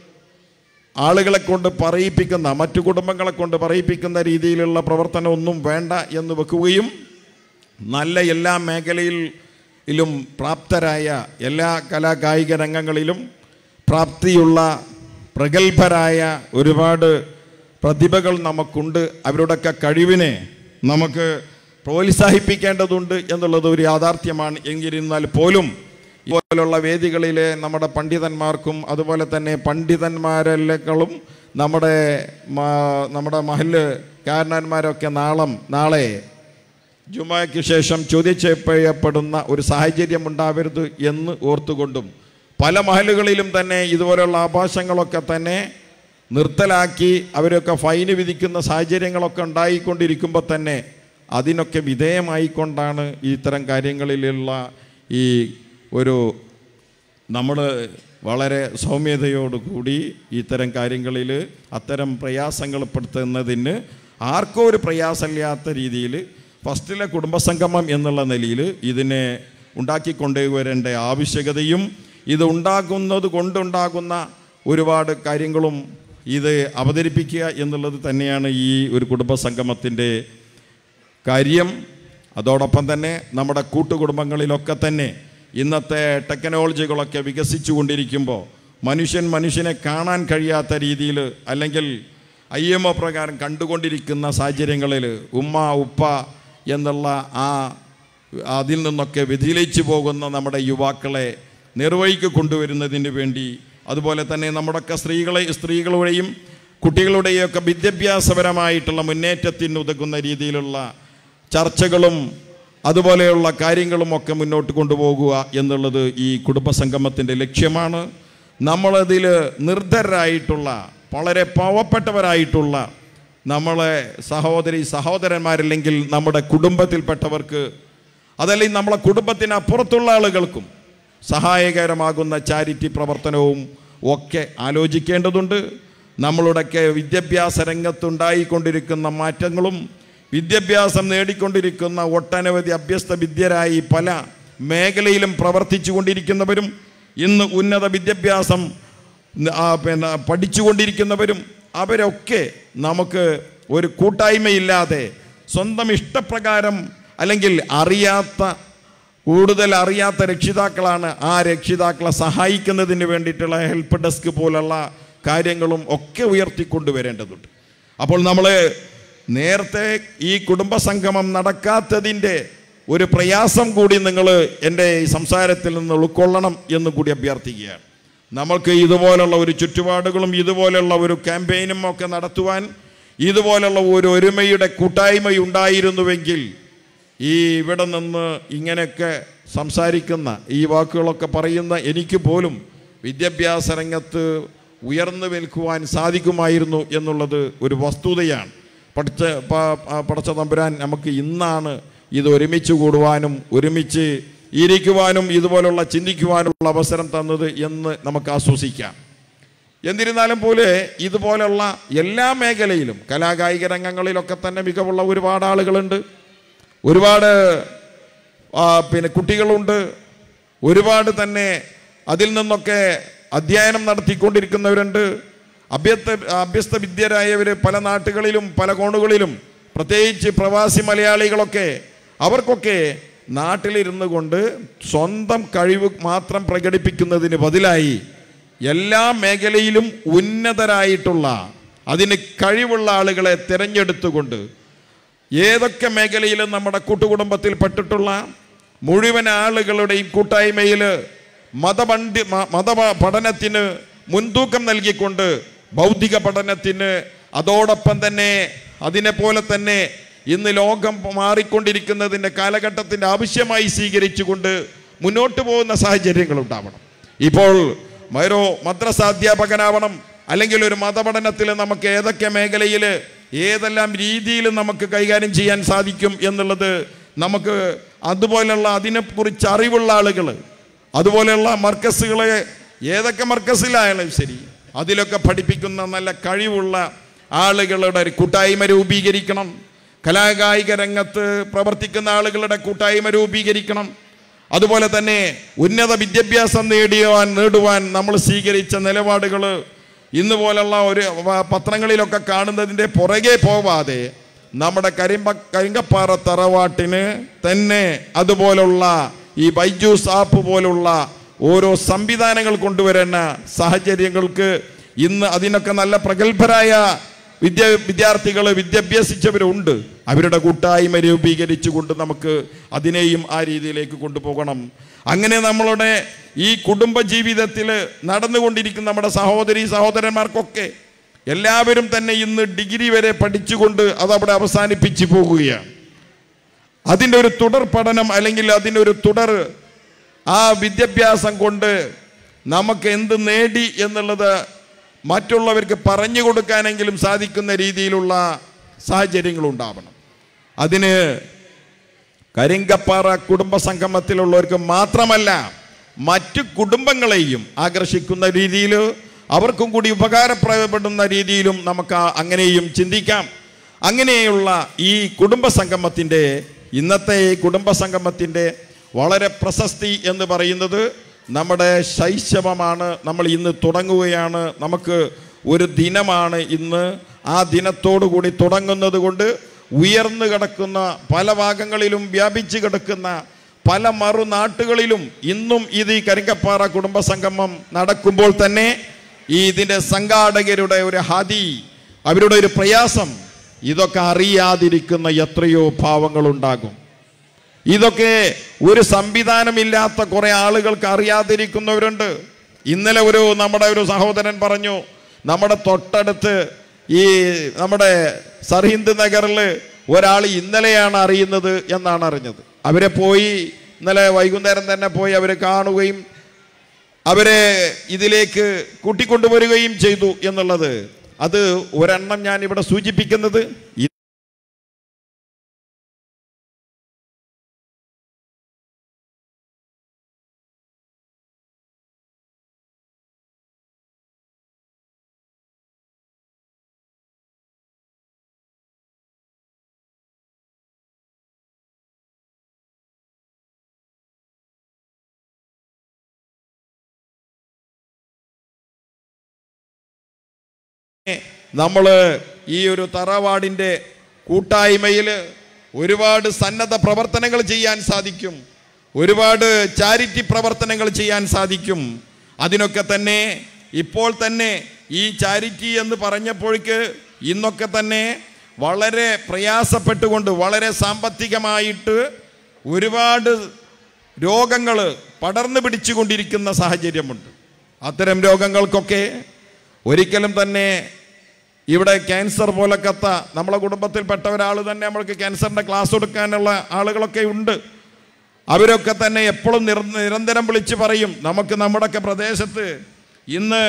Speaker 7: ആളുകളെ കൊണ്ട് പറയിപ്പിക്കുന്ന മറ്റു കുടുംബങ്ങളെ കൊണ്ട് പറയിപ്പിക്കുന്ന രീതിയിലുള്ള പ്രവർത്തനം ഒന്നും വേണ്ട എന്ന് വെക്കുകയും നല്ല എല്ലാ മേഖലയിലും പ്രാപ്തരായ എല്ലാ കലാകായിക രംഗങ്ങളിലും പ്രാപ്തിയുള്ള പ്രഗത്ഭരായ ഒരുപാട് പ്രതിഭകൾ നമുക്കുണ്ട് അവരുടെയൊക്കെ കഴിവിനെ നമുക്ക് പ്രോത്സാഹിപ്പിക്കേണ്ടതുണ്ട് എന്നുള്ളത് ഒരു യാഥാർത്ഥ്യമാണ് എങ്കിരുന്നാൽ പോലും ഇതുപോലുള്ള വേദികളിലെ നമ്മുടെ പണ്ഡിതന്മാർക്കും അതുപോലെ തന്നെ പണ്ഡിതന്മാരെല്ലാം നമ്മുടെ മ- നമ്മുടെ മഹല് കാരണന്മാരൊക്കെ നാളം നാളെ ജുമായ്ക്ക് ശേഷം ചോദ്യച്ചെയ്യപ്പെടുന്ന ഒരു സാഹചര്യം ഉണ്ടാവരുത് എന്ന് ഓർത്തുകൊണ്ടും പല മഹലുകളിലും തന്നെ ഇതുപോലെയുള്ള ആഭാസങ്ങളൊക്കെ തന്നെ നിർത്തലാക്കി അവരൊക്കെ ഫൈന് വിധിക്കുന്ന സാഹചര്യങ്ങളൊക്കെ ഉണ്ടായിക്കൊണ്ടിരിക്കുമ്പോൾ തന്നെ അതിനൊക്കെ വിധേയമായിക്കൊണ്ടാണ് ഇത്തരം കാര്യങ്ങളിലുള്ള ഈ ഒരു നമ്മൾ വളരെ സൗമ്യതയോടുകൂടി ഇത്തരം കാര്യങ്ങളിൽ അത്തരം പ്രയാസങ്ങൾ പെടുത്തുന്നതിന് ആർക്കും ഒരു പ്രയാസമില്ലാത്ത രീതിയിൽ ഫസ്റ്റിലെ കുടുംബസംഗമം എന്നുള്ള നിലയിൽ ഇതിനെ ഉണ്ടാക്കിക്കൊണ്ടുവരേണ്ട ആവശ്യകതയും ഇത് ഉണ്ടാകുന്നത് കൊണ്ടുണ്ടാകുന്ന ഒരുപാട് കാര്യങ്ങളും ഇത് അവതരിപ്പിക്കുക എന്നുള്ളത് തന്നെയാണ് ഈ ഒരു കുടുംബസംഗമത്തിൻ്റെ കാര്യം അതോടൊപ്പം തന്നെ നമ്മുടെ കൂട്ടുകുടുംബങ്ങളിലൊക്കെ തന്നെ ഇന്നത്തെ ടെക്നോളജികളൊക്കെ വികസിച്ചു കൊണ്ടിരിക്കുമ്പോൾ മനുഷ്യൻ മനുഷ്യനെ കാണാൻ കഴിയാത്ത രീതിയിൽ അല്ലെങ്കിൽ ഐ എം ഒ പ്രകാരം കണ്ടുകൊണ്ടിരിക്കുന്ന സാഹചര്യങ്ങളിൽ ഉമ്മ ഉപ്പ എന്നുള്ള ആ അതിൽ നിന്നൊക്കെ വ്യതിചലിച്ചു പോകുന്ന നമ്മുടെ യുവാക്കളെ നിർവഹിക്ക് കൊണ്ടുവരുന്നതിന് വേണ്ടി അതുപോലെ തന്നെ നമ്മുടെയൊക്കെ സ്ത്രീകളെ സ്ത്രീകളുടെയും കുട്ടികളുടെയൊക്കെ വിദ്യാഭ്യാസപരമായിട്ടുള്ള മുന്നേറ്റത്തിന് ഉതകുന്ന രീതിയിലുള്ള ചർച്ചകളും അതുപോലെയുള്ള കാര്യങ്ങളും ഒക്കെ മുന്നോട്ട് കൊണ്ടുപോകുക എന്നുള്ളത് ഈ കുടുംബസംഗമത്തിൻ്റെ ലക്ഷ്യമാണ് നമ്മളതിൽ നിർദ്ധരായിട്ടുള്ള വളരെ പാവപ്പെട്ടവരായിട്ടുള്ള നമ്മളെ സഹോദരി സഹോദരന്മാരില്ലെങ്കിൽ നമ്മുടെ കുടുംബത്തിൽപ്പെട്ടവർക്ക് അതല്ലെങ്കിൽ നമ്മളെ കുടുംബത്തിന് അപ്പുറത്തുള്ള ആളുകൾക്കും സഹായകരമാകുന്ന ചാരിറ്റി പ്രവർത്തനവും ഒക്കെ ആലോചിക്കേണ്ടതുണ്ട് നമ്മളുടെയൊക്കെ വിദ്യാഭ്യാസ രംഗത്തുണ്ടായിക്കൊണ്ടിരിക്കുന്ന മാറ്റങ്ങളും വിദ്യാഭ്യാസം നേടിക്കൊണ്ടിരിക്കുന്ന ഒട്ടനവധി അഭ്യസ്ത വിദ്യരായി പല മേഖലയിലും പ്രവർത്തിച്ചു കൊണ്ടിരിക്കുന്നവരും ഇന്ന് ഉന്നത വിദ്യാഭ്യാസം ആ, പിന്നെ പഠിച്ചുകൊണ്ടിരിക്കുന്നവരും അവരൊക്കെ നമുക്ക് ഒരു കൂട്ടായ്മയില്ലാതെ സ്വന്തം ഇഷ്ടപ്രകാരം അല്ലെങ്കിൽ അറിയാത്ത കൂടുതൽ അറിയാത്ത രക്ഷിതാക്കളാണ് ആ രക്ഷിതാക്കളെ സഹായിക്കുന്നതിന് വേണ്ടിയിട്ടുള്ള ഹെൽപ്പ് ഡെസ്ക് പോലുള്ള കാര്യങ്ങളും ഒക്കെ ഉയർത്തിക്കൊണ്ടുവരേണ്ടതുണ്ട് അപ്പോൾ നമ്മൾ നേരത്തെ ഈ കുടുംബസംഗമം നടക്കാത്തതിൻ്റെ ഒരു പ്രയാസം കൂടി നിങ്ങൾ എൻ്റെ ഈ സംസാരത്തിൽ നിന്ന് ഉൾക്കൊള്ളണം എന്ന് കൂടി അഭ്യർത്ഥിക്കുകയാണ് നമ്മൾക്ക് ഇതുപോലുള്ള ഒരു ചുറ്റുപാടുകളും ഇതുപോലുള്ള ഒരു ക്യാമ്പയിനും ഒക്കെ നടത്തുവാൻ ഇതുപോലുള്ള ഒരു ഒരുമയുടെ കൂട്ടായ്മയുണ്ടായിരുന്നുവെങ്കിൽ ഈ ഇവിടെ നിന്ന് ഇങ്ങനെയൊക്കെ സംസാരിക്കുന്ന ഈ വാക്കുകളൊക്കെ പറയുന്ന എനിക്ക് പോലും വിദ്യാഭ്യാസ രംഗത്ത് ഉയർന്നു നിൽക്കുവാൻ സാധിക്കുമായിരുന്നു എന്നുള്ളത് ഒരു വസ്തുതയാണ് പഠിച്ച പ- പ- പടച്ച തമ്പുരാൻ നമുക്ക് ഇന്നാണ് ഇത് ഒരുമിച്ച് കൂടുവാനും ഒരുമിച്ച് ഇരിക്കുവാനും ഇതുപോലുള്ള ചിന്തിക്കുവാനുള്ള അവസരം തന്നത് എന്ന് നമുക്ക് ആശ്വസിക്കാം എന്നിരുന്നാലും പോലെ ഇതുപോലുള്ള എല്ലാ മേഖലയിലും കലാകായിക രംഗങ്ങളിലൊക്കെ തന്നെ മികവുള്ള ഒരുപാട് ആളുകളുണ്ട് ഒരുപാട് ആ, പിന്നെ കുട്ടികളുണ്ട് ഒരുപാട് തന്നെ അതിൽ നിന്നൊക്കെ അധ്യയനം നടത്തിക്കൊണ്ടിരിക്കുന്നവരുണ്ട് അഭ്യസ്ത അഭ്യസ്ത വിദ്യരായവർ പല നാട്ടുകളിലും പല കോണുകളിലും പ്രത്യേകിച്ച് പ്രവാസി മലയാളികളൊക്കെ അവർക്കൊക്കെ നാട്ടിലിരുന്നു കൊണ്ട് സ്വന്തം കഴിവ് മാത്രം പ്രകടിപ്പിക്കുന്നതിന് ബദലായി എല്ലാ മേഖലയിലും ഉന്നതരായിട്ടുള്ള അതിന് കഴിവുള്ള ആളുകളെ തിരഞ്ഞെടുത്തുകൊണ്ട് ഏതൊക്കെ മേഖലയിലും നമ്മുടെ കൂട്ടുകുടുംബത്തിൽ പെട്ടിട്ടുള്ള മുഴുവൻ ആളുകളുടെയും കൂട്ടായ്മയിൽ മതപണ്ഡി മ- മത പഠനത്തിന് മുൻതൂക്കം നൽകിക്കൊണ്ട് ബൗദ്ധിക പഠനത്തിന് അതോടൊപ്പം തന്നെ അതിനെ പോലെ തന്നെ ഇന്ന് ലോകം മാറിക്കൊണ്ടിരിക്കുന്നതിൻ്റെ കാലഘട്ടത്തിൻ്റെ ആവശ്യമായി സ്വീകരിച്ചുകൊണ്ട് മുന്നോട്ട് പോകുന്ന സാഹചര്യങ്ങൾ ഉണ്ടാവണം ഇപ്പോൾ മൈരോ മദ്രസാധ്യാപകനാവണം അല്ലെങ്കിൽ ഒരു മതപഠനത്തിൽ നമുക്ക് ഏതൊക്കെ മേഖലയിൽ ഏതെല്ലാം രീതിയിൽ നമുക്ക് കൈകാര്യം ചെയ്യാൻ സാധിക്കും എന്നുള്ളത് നമുക്ക് അതുപോലെയുള്ള അതിനെക്കുറിച്ച് അറിവുള്ള ആളുകൾ അതുപോലെയുള്ള മർക്കസുകളെ ഏതൊക്കെ മർക്കസിലായാലും ശരി അതിലൊക്കെ പഠിപ്പിക്കുന്ന നല്ല കഴിവുള്ള ആളുകളുടെ ഒരു കൂട്ടായ്മ രൂപീകരിക്കണം കലാകായിക രംഗത്ത് പ്രവർത്തിക്കുന്ന ആളുകളുടെ കൂട്ടായ്മ രൂപീകരിക്കണം അതുപോലെ തന്നെ ഉന്നത വിദ്യാഭ്യാസം നേടിയുവാൻ നേടുവാൻ നമ്മൾ സ്വീകരിച്ച നിലപാടുകൾ ഇന്ന് പോലുള്ള ഒരു വ- പത്രങ്ങളിലൊക്കെ കാണുന്നതിൻ്റെ പുറകെ പോവാതെ നമ്മുടെ കരിമ്പ കരിങ്കപ്പാറ തറവാട്ടിന് തന്നെ അതുപോലുള്ള ഈ ബൈജൂസ് ആപ്പ് പോലുള്ള ഓരോ സംവിധാനങ്ങൾ കൊണ്ടുവരുന്ന സാഹചര്യങ്ങൾക്ക് ഇന്ന് അതിനൊക്കെ നല്ല പ്രഗത്ഭരായ വിദ്യ വിദ്യാർത്ഥികൾ വിദ്യാഭ്യസിച്ചവരുണ്ട് അവരുടെ കൂട്ടായ്മ രൂപീകരിച്ചുകൊണ്ട് നമുക്ക് അതിനെയും ആ രീതിയിലേക്ക് കൊണ്ടുപോകണം അങ്ങനെ നമ്മളുടെ ഈ കുടുംബ ജീവിതത്തിൽ നടന്നുകൊണ്ടിരിക്കുന്ന നമ്മുടെ സഹോദരി സഹോദരന്മാർക്കൊക്കെ എല്ലാവരും തന്നെ ഇന്ന് ഡിഗ്രി വരെ പഠിച്ചുകൊണ്ട് അതവിടെ അവസാനിപ്പിച്ചു പോകുകയാണ് അതിൻ്റെ ഒരു തുടർ പഠനം അല്ലെങ്കിൽ അതിൻ്റെ ഒരു തുടർ ആ വിദ്യാഭ്യാസം കൊണ്ട് നമുക്ക് എന്ത് നേടി എന്നുള്ളത് മറ്റുള്ളവർക്ക് പറഞ്ഞു കൊടുക്കാനെങ്കിലും സാധിക്കുന്ന രീതിയിലുള്ള സാഹചര്യങ്ങൾ ഉണ്ടാവണം അതിന് കരിങ്കപ്പാറ കുടുംബ സംഗമത്തിലുള്ളവർക്ക് മാത്രമല്ല മറ്റു കുടുംബങ്ങളെയും ആകർഷിക്കുന്ന രീതിയിൽ അവർക്കും കൂടി ഉപകാരപ്രദപ്പെടുന്ന രീതിയിലും നമുക്ക് ആ- അങ്ങനെയും ചിന്തിക്കാം അങ്ങനെയുള്ള ഈ കുടുംബ സംഗമത്തിൻ്റെ ഇന്നത്തെ ഈ കുടുംബ സംഗമത്തിൻ്റെ വളരെ പ്രശസ്തി എന്ന് പറയുന്നത് നമ്മുടെ ശൈശവമാണ് നമ്മൾ ഇന്ന് തുടങ്ങുകയാണ് നമുക്ക് ഒരു ദിനമാണ് ഇന്ന് ആ ദിനത്തോടു കൂടി തുടങ്ങുന്നത് കൊണ്ട് ഉയർന്നു കിടക്കുന്ന പല ഭാഗങ്ങളിലും വ്യാപിച്ചു കിടക്കുന്ന പല മറുനാട്ടുകളിലും ഇന്നും ഇത് ഈ കരിങ്കപ്പാറ കുടുംബ സംഗമം നടക്കുമ്പോൾ തന്നെ ഈ ഇതിൻ്റെ സംഘാടകരുടെ ഒരു ഹതി അവരുടെ ഒരു പ്രയാസം ഇതൊക്കെ അറിയാതിരിക്കുന്ന എത്രയോ പാവങ്ങളുണ്ടാകും ഇതൊക്കെ ഒരു സംവിധാനമില്ലാത്ത കുറെ ആളുകൾക്ക് അറിയാതിരിക്കുന്നവരുണ്ട് ഇന്നലെ ഒരു നമ്മുടെ ഒരു സഹോദരൻ പറഞ്ഞു നമ്മുടെ തൊട്ടടുത്ത് ഈ നമ്മുടെ സർഹിന്ദ് നഗറിൽ ഒരാൾ ഇന്നലെയാണ് അറിയുന്നത് എന്നാണ് അറിഞ്ഞത് അവരെ പോയി ഇന്നലെ വൈകുന്നേരം തന്നെ പോയി അവരെ കാണുകയും അവരെ ഇതിലേക്ക് കൂട്ടിക്കൊണ്ടുവരികയും ചെയ്തു എന്നുള്ളത് അത് ഒരെണ്ണം ഞാൻ ഇവിടെ സൂചിപ്പിക്കുന്നത് ഈ നമ്മൾ ഈ ഒരു തറവാടിൻ്റെ കൂട്ടായ്മയിൽ ഒരുപാട് സന്നദ്ധ പ്രവർത്തനങ്ങൾ ചെയ്യാൻ സാധിക്കും ഒരുപാട് ചാരിറ്റി പ്രവർത്തനങ്ങൾ ചെയ്യാൻ സാധിക്കും അതിനൊക്കെ തന്നെ ഇപ്പോൾ തന്നെ ഈ ചാരിറ്റി എന്ന് പറഞ്ഞപ്പോഴേക്ക് ഇന്നൊക്കെ തന്നെ വളരെ പ്രയാസപ്പെട്ടുകൊണ്ട് വളരെ സാമ്പത്തികമായിട്ട് ഒരുപാട് രോഗങ്ങൾ പടർന്നു പിടിച്ചുകൊണ്ടിരിക്കുന്ന സാഹചര്യമുണ്ട് അത്തരം രോഗങ്ങൾക്കൊക്കെ ഒരിക്കലും തന്നെ ഇവിടെ ക്യാൻസർ പോലക്കത്ത നമ്മളെ കുടുംബത്തിൽപ്പെട്ട ഒരാൾ തന്നെ നമ്മൾക്ക് ക്യാൻസറിൻ്റെ ക്ലാസ് കൊടുക്കാനുള്ള ആളുകളൊക്കെ ഉണ്ട് അവരൊക്കെ തന്നെ എപ്പോഴും നിര നിരന്തരം വിളിച്ച് പറയും നമുക്ക് നമ്മുടെയൊക്കെ പ്രദേശത്ത് ഇന്ന്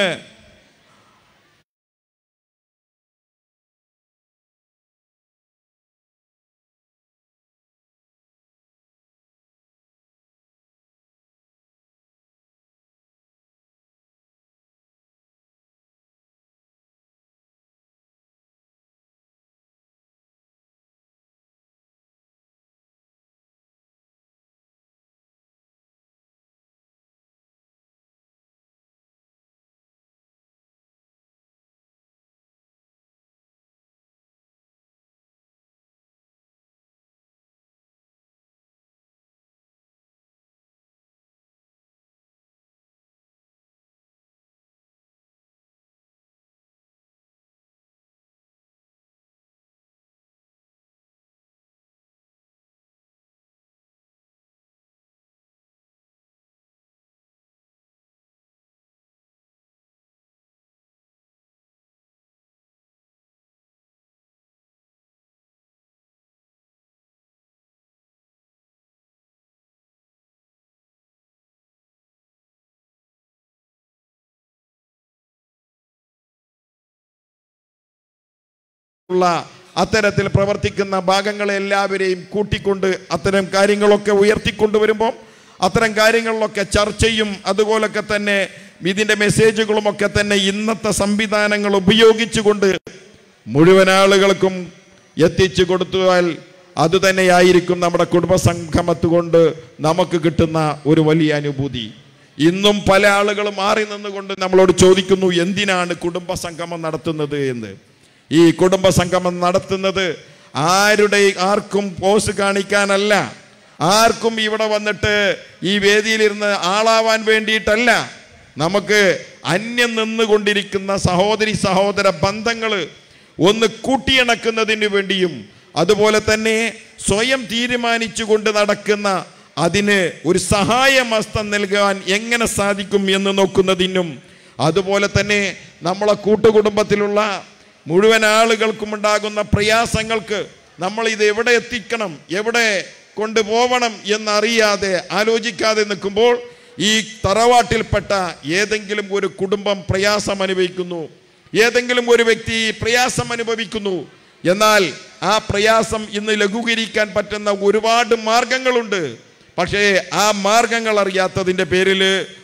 Speaker 7: ഉള്ള അത്തരത്തിൽ പ്രവർത്തിക്കുന്ന ഭാഗങ്ങളെ എല്ലാവരെയും കൂട്ടിക്കൊണ്ട് അത്തരം കാര്യങ്ങളൊക്കെ ഉയർത്തിക്കൊണ്ടുവരുമ്പോൾ അത്തരം കാര്യങ്ങളിലൊക്കെ ചർച്ചയും അതുപോലൊക്കെ തന്നെ ഇതിൻ്റെ മെസ്സേജുകളും ഒക്കെ തന്നെ ഇന്നത്തെ സംവിധാനങ്ങൾ ഉപയോഗിച്ചുകൊണ്ട് മുഴുവൻ ആളുകൾക്കും എത്തിച്ചു കൊടുത്താൽ അതുതന്നെയായിരിക്കും നമ്മുടെ കുടുംബ സംഗമത്ത് കൊണ്ട് നമുക്ക് കിട്ടുന്ന ഒരു വലിയ അനുഭൂതി ഇന്നും പല ആളുകൾ മാറി നിന്നുകൊണ്ട് നമ്മളോട് ചോദിക്കുന്നു എന്തിനാണ് കുടുംബ സംഗമം നടത്തുന്നത് എന്ന് ഈ കുടുംബ സംഗമം നടത്തുന്നത് ആരുടെ ആർക്കും പോസ് കാണിക്കാനല്ല ആർക്കും ഇവിടെ വന്നിട്ട് ഈ വേദിയിലിരുന്ന് ആളാവാൻ വേണ്ടിയിട്ടല്ല നമുക്ക് അന്യം നിന്നുകൊണ്ടിരിക്കുന്ന സഹോദരി സഹോദര ബന്ധങ്ങൾ ഒന്ന് കൂട്ടിയിണക്കുന്നതിന് വേണ്ടിയും അതുപോലെ തന്നെ സ്വയം തീരുമാനിച്ചുകൊണ്ട് നടക്കുന്ന അതിന് ഒരു സഹായമസ്തം നൽകാൻ എങ്ങനെ സാധിക്കും എന്ന് നോക്കുന്നതിനും അതുപോലെ തന്നെ നമ്മളെ കൂട്ടുകുടുംബത്തിലുള്ള മുഴുവൻ ആളുകൾക്കും ഉണ്ടാകുന്ന പ്രയാസങ്ങൾക്ക് നമ്മൾ ഇത് എവിടെ എത്തിക്കണം എവിടെ കൊണ്ടുപോകണം എന്നറിയാതെ ആലോചിക്കാതെ നിൽക്കുമ്പോൾ ഈ തറവാട്ടിൽപ്പെട്ട ഏതെങ്കിലും ഒരു കുടുംബം പ്രയാസം അനുഭവിക്കുന്നു ഏതെങ്കിലും ഒരു വ്യക്തി പ്രയാസം അനുഭവിക്കുന്നു എന്നാൽ ആ പ്രയാസം ഇന്ന് ലഘൂകരിക്കാൻ പറ്റുന്ന ഒരുപാട് മാർഗങ്ങളുണ്ട് പക്ഷേ ആ മാർഗങ്ങൾ അറിയാത്തതിൻ്റെ പേരിൽ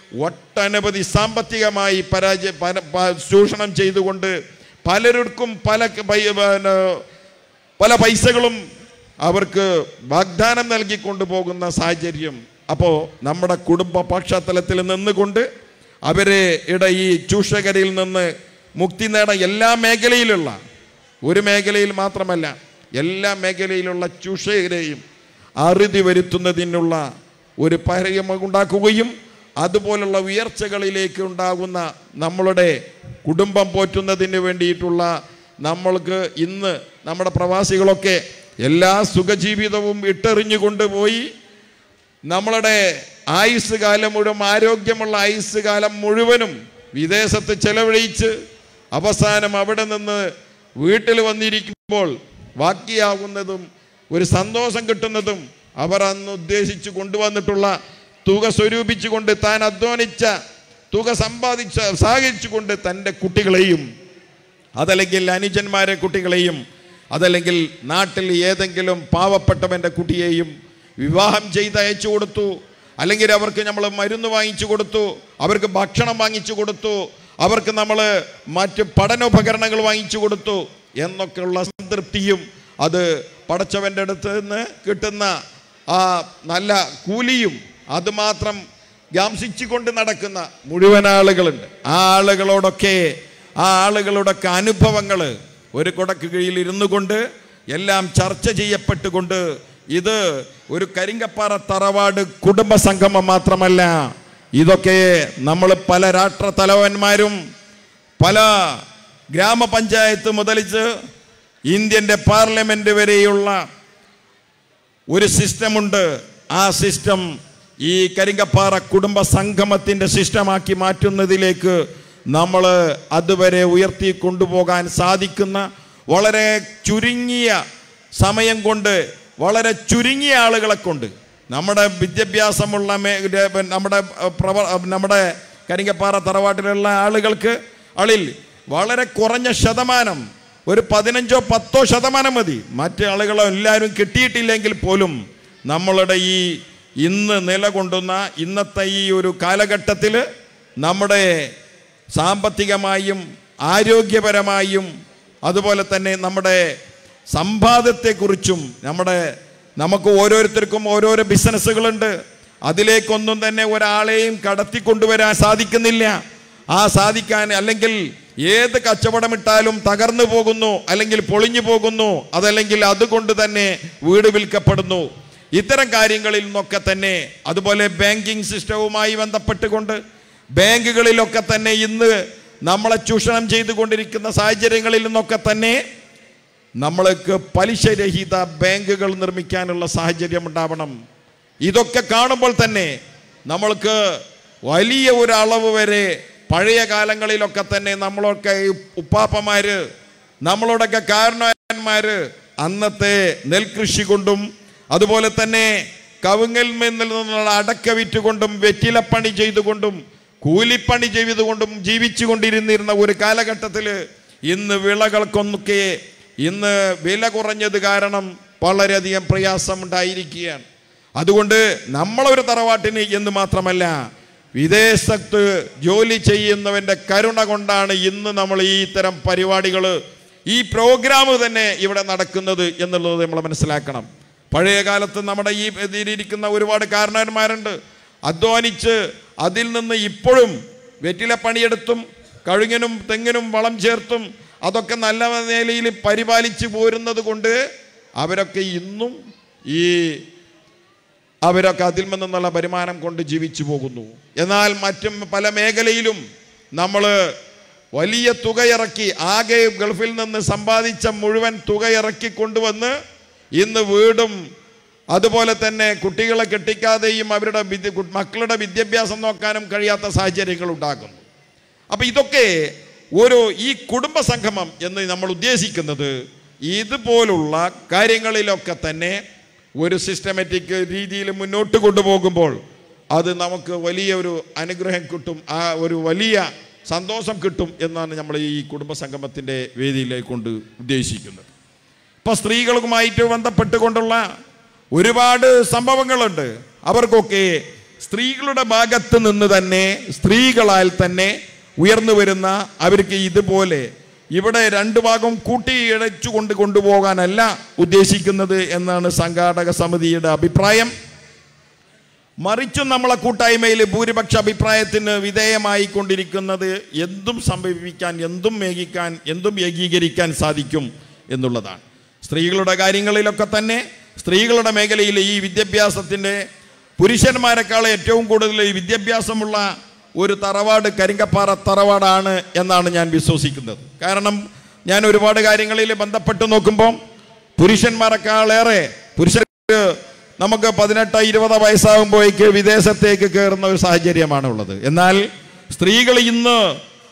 Speaker 7: ഒട്ടനവധി സാമ്പത്തികമായി പരാജയ പര- പ- ചൂഷണം ചെയ്തുകൊണ്ട് പലർക്കും പല ക- പൈ- പിന്നെ പല പൈസകളും അവർക്ക് വാഗ്ദാനം നൽകിക്കൊണ്ട് പോകുന്ന സാഹചര്യം അപ്പോൾ നമ്മുടെ കുടുംബ പശ്ചാത്തലത്തിൽ നിന്നുകൊണ്ട് അവരെ ഇട ഈ ചൂഷകരിൽ നിന്ന് മുക്തി നേടാൻ എല്ലാ മേഖലയിലുള്ള ഒരു മേഖലയിൽ മാത്രമല്ല എല്ലാ മേഖലയിലുള്ള ചൂഷകരെയും അറുതി വരുത്തുന്നതിനുള്ള ഒരു ഉണ്ടാക്കുകയും അതുപോലുള്ള ഉയർച്ചകളിലേക്ക് ഉണ്ടാകുന്ന നമ്മളുടെ കുടുംബം പോറ്റുന്നതിന് വേണ്ടിയിട്ടുള്ള നമ്മൾക്ക് ഇന്ന് നമ്മുടെ പ്രവാസികളൊക്കെ എല്ലാ സുഖജീവിതവും ഇട്ടെറിഞ്ഞു കൊണ്ടുപോയി നമ്മളുടെ ആയുസ് കാലം മുഴുവൻ ആരോഗ്യമുള്ള ആയുസ് കാലം മുഴുവനും വിദേശത്ത് ചെലവഴിച്ച് അവസാനം അവിടെ നിന്ന് വീട്ടിൽ വന്നിരിക്കുമ്പോൾ ബാക്കിയാകുന്നതും ഒരു സന്തോഷം കിട്ടുന്നതും അവർ അന്ന് ഉദ്ദേശിച്ച് കൊണ്ടുവന്നിട്ടുള്ള തുക സ്വരൂപിച്ചുകൊണ്ട് താൻ അധ്വാനിച്ച തുക സമ്പാദിച്ച സഹകരിച്ചുകൊണ്ട് തൻ്റെ കുട്ടികളെയും അതല്ലെങ്കിൽ അനുജന്മാരെ കുട്ടികളെയും അതല്ലെങ്കിൽ നാട്ടിൽ ഏതെങ്കിലും പാവപ്പെട്ടവൻ്റെ കുട്ടിയെയും വിവാഹം ചെയ്ത് അയച്ചു കൊടുത്തു അല്ലെങ്കിൽ അവർക്ക് നമ്മൾ മരുന്ന് വാങ്ങിച്ചു കൊടുത്തു അവർക്ക് ഭക്ഷണം വാങ്ങിച്ചു കൊടുത്തു അവർക്ക് നമ്മൾ മറ്റ് പഠനോപകരണങ്ങൾ വാങ്ങിച്ചു കൊടുത്തു എന്നൊക്കെയുള്ള സംതൃപ്തിയും അത് പടച്ചവൻ്റെ അടുത്ത് നിന്ന് കിട്ടുന്ന ആ നല്ല കൂലിയും അതുമാത്രം ഗാംസിച്ചുകൊണ്ട് നടക്കുന്ന മുഴുവൻ ആളുകളുണ്ട് ആ ആളുകളോടൊക്കെ ആ ആളുകളുടെയൊക്കെ അനുഭവങ്ങൾ ഒരു കുടക്ക് കീഴിൽ ഇരുന്നു കൊണ്ട് എല്ലാം ചർച്ച ചെയ്യപ്പെട്ടുകൊണ്ട് ഇത് ഒരു കരിങ്കപ്പാറ തറവാട് കുടുംബ സംഗമം മാത്രമല്ല ഇതൊക്കെ നമ്മൾ പല രാഷ്ട്ര തലവന്മാരും പല ഗ്രാമപഞ്ചായത്ത് മുതലിച്ച് ഇന്ത്യൻ്റെ പാർലമെന്റ് വരെയുള്ള ഒരു സിസ്റ്റമുണ്ട് ആ സിസ്റ്റം ഈ കരിങ്കപ്പാറ കുടുംബ സംഗമത്തിൻ്റെ സിസ്റ്റമാക്കി മാറ്റുന്നതിലേക്ക് നമ്മൾ അതുവരെ ഉയർത്തി കൊണ്ടുപോകാൻ സാധിക്കുന്ന വളരെ ചുരുങ്ങിയ സമയം കൊണ്ട് വളരെ ചുരുങ്ങിയ ആളുകളെ കൊണ്ട് നമ്മുടെ വിദ്യാഭ്യാസമുള്ള മേ നമ്മുടെ പ്രവ നമ്മുടെ കരിങ്കപ്പാറ തറവാട്ടിലുള്ള ആളുകൾക്ക് അളിൽ വളരെ കുറഞ്ഞ ശതമാനം ഒരു പതിനഞ്ചോ പത്തോ ശതമാനം മതി മറ്റ് ആളുകളോ എല്ലാവരും കിട്ടിയിട്ടില്ലെങ്കിൽ പോലും നമ്മളുടെ ഈ ഇന്ന് നിലകൊണ്ടുന്ന ഇന്നത്തെ ഈ ഒരു കാലഘട്ടത്തിൽ നമ്മുടെ സാമ്പത്തികമായും ആരോഗ്യപരമായും അതുപോലെ തന്നെ നമ്മുടെ സമ്പാദ്യത്തെക്കുറിച്ചും നമ്മുടെ നമുക്ക് ഓരോരുത്തർക്കും ഓരോരോ ബിസിനസ്സുകളുണ്ട് അതിലേക്കൊന്നും തന്നെ ഒരാളെയും കടത്തിക്കൊണ്ടുവരാൻ സാധിക്കുന്നില്ല ആ സാധിക്കാൻ അല്ലെങ്കിൽ ഏത് കച്ചവടമിട്ടാലും തകർന്നു പോകുന്നു അല്ലെങ്കിൽ പൊളിഞ്ഞു പോകുന്നു അതല്ലെങ്കിൽ അതുകൊണ്ട് തന്നെ വീട് വിൽക്കപ്പെടുന്നു ഇത്തരം കാര്യങ്ങളിൽ നിന്നൊക്കെ തന്നെ അതുപോലെ ബാങ്കിങ് സിസ്റ്റവുമായി ബന്ധപ്പെട്ടുകൊണ്ട് ബാങ്കുകളിലൊക്കെ തന്നെ ഇന്ന് നമ്മളെ ചൂഷണം ചെയ്തുകൊണ്ടിരിക്കുന്ന സാഹചര്യങ്ങളിൽ നിന്നൊക്കെ തന്നെ നമ്മൾക്ക് പലിശരഹിത ബാങ്കുകൾ നിർമ്മിക്കാനുള്ള സാഹചര്യം ഉണ്ടാവണം ഇതൊക്കെ കാണുമ്പോൾ തന്നെ നമ്മൾക്ക് വലിയ ഒരു അളവ് വരെ പഴയ കാലങ്ങളിലൊക്കെ തന്നെ നമ്മളൊക്കെ ഈ ഉപ്പാപ്പമാര് നമ്മളോടൊക്കെ കാരണവന്മാര് അന്നത്തെ നെൽകൃഷി കൊണ്ടും അതുപോലെ തന്നെ കവുങ്ങൽ നിന്നുള്ള അടക്ക വിറ്റുകൊണ്ടും വെറ്റിലപ്പണി ചെയ്തുകൊണ്ടും കൂലിപ്പണി ചെയ്തുകൊണ്ടും ജീവിച്ചു കൊണ്ടിരുന്നിരുന്ന ഒരു കാലഘട്ടത്തിൽ ഇന്ന് വിളകൾക്കൊന്നൊക്കെ ഇന്ന് വില കുറഞ്ഞത് കാരണം വളരെയധികം പ്രയാസമുണ്ടായിരിക്കുകയാണ് അതുകൊണ്ട് നമ്മളൊരു തറവാട്ടിന് എന്ന് മാത്രമല്ല വിദേശത്ത് ജോലി ചെയ്യുന്നവൻ്റെ കരുണ കൊണ്ടാണ് ഇന്ന് നമ്മൾ ഈ ഇത്തരം പരിപാടികൾ ഈ പ്രോഗ്രാം തന്നെ ഇവിടെ നടക്കുന്നത് എന്നുള്ളത് നമ്മൾ മനസ്സിലാക്കണം പഴയ കാലത്ത് നമ്മുടെ ഈ ഇതിലിരിക്കുന്ന ഒരുപാട് കാരണവന്മാരുണ്ട് അധ്വാനിച്ച് അതിൽ നിന്ന് ഇപ്പോഴും വെറ്റില പണിയെടുത്തും കഴുങ്ങിനും തെങ്ങിനും വളം ചേർത്തും അതൊക്കെ നല്ല നിലയിൽ പരിപാലിച്ചു പോരുന്നത് കൊണ്ട് അവരൊക്കെ ഇന്നും ഈ അവരൊക്കെ അതിൽ നിന്നുള്ള വരുമാനം കൊണ്ട് ജീവിച്ചു പോകുന്നു എന്നാൽ മറ്റും പല മേഖലയിലും നമ്മൾ വലിയ തുക ഇറക്കി ആകെ ഗൾഫിൽ നിന്ന് സമ്പാദിച്ച മുഴുവൻ തുക ഇറക്കി കൊണ്ടുവന്ന് ഇന്ന് വീടും അതുപോലെ തന്നെ കുട്ടികളെ കെട്ടിക്കാതെയും അവരുടെ വിദ്യ കു- മക്കളുടെ വിദ്യാഭ്യാസം നോക്കാനും കഴിയാത്ത സാഹചര്യങ്ങൾ ഉണ്ടാക്കുന്നു അപ്പം ഇതൊക്കെ ഒരു ഈ കുടുംബ സംഗമം എന്ന് നമ്മൾ ഉദ്ദേശിക്കുന്നത് ഇതുപോലുള്ള കാര്യങ്ങളിലൊക്കെ തന്നെ ഒരു സിസ്റ്റമാറ്റിക് രീതിയിൽ മുന്നോട്ട് കൊണ്ടുപോകുമ്പോൾ അത് നമുക്ക് വലിയ ഒരു അനുഗ്രഹം കിട്ടും ആ ഒരു വലിയ സന്തോഷം കിട്ടും എന്നാണ് നമ്മൾ ഈ കുടുംബ സംഗമത്തിൻ്റെ വേദിയിലേക്ക് കൊണ്ട് ഉദ്ദേശിക്കുന്നത് ഇപ്പോൾ സ്ത്രീകളുമായിട്ട് ബന്ധപ്പെട്ടുകൊണ്ടുള്ള ഒരുപാട് സംഭവങ്ങളുണ്ട് അവർക്കൊക്കെ സ്ത്രീകളുടെ ഭാഗത്ത് നിന്ന് തന്നെ സ്ത്രീകളാൽ തന്നെ ഉയർന്നു വരുന്ന അവർക്ക് ഇതുപോലെ ഇവിടെ രണ്ടു ഭാഗം കൂട്ടി ഇഴച്ചു കൊണ്ട് കൊണ്ടുപോകാനല്ല ഉദ്ദേശിക്കുന്നത് എന്നാണ് സംഘാടക സമിതിയുടെ അഭിപ്രായം മറിച്ചും നമ്മളെ കൂട്ടായ്മയിൽ ഭൂരിപക്ഷ അഭിപ്രായത്തിന് വിധേയമായി കൊണ്ടിരിക്കുന്നത് എന്തും സംഭവിക്കാൻ എന്തും മേകിക്കാൻ എന്തും ഏകീകരിക്കാൻ സാധിക്കും എന്നുള്ളതാണ് സ്ത്രീകളുടെ കാര്യങ്ങളിലൊക്കെ തന്നെ സ്ത്രീകളുടെ മേഖലയിൽ ഈ വിദ്യാഭ്യാസത്തിൻ്റെ പുരുഷന്മാരെക്കാൾ ഏറ്റവും കൂടുതൽ ഈ വിദ്യാഭ്യാസമുള്ള ഒരു തറവാട് കരിങ്കപ്പാറ തറവാടാണ് എന്നാണ് ഞാൻ വിശ്വസിക്കുന്നത് കാരണം ഞാൻ ഒരുപാട് കാര്യങ്ങളിൽ ബന്ധപ്പെട്ട് നോക്കുമ്പോൾ പുരുഷന്മാരെക്കാളേറെ പുരുഷർക്ക് നമുക്ക് പതിനെട്ട് ഇരുപത് വയസ്സാകുമ്പോഴേക്ക് വിദേശത്തേക്ക് കയറുന്ന ഒരു സാഹചര്യമാണ് ഉള്ളത് എന്നാൽ സ്ത്രീകൾ ഇന്ന്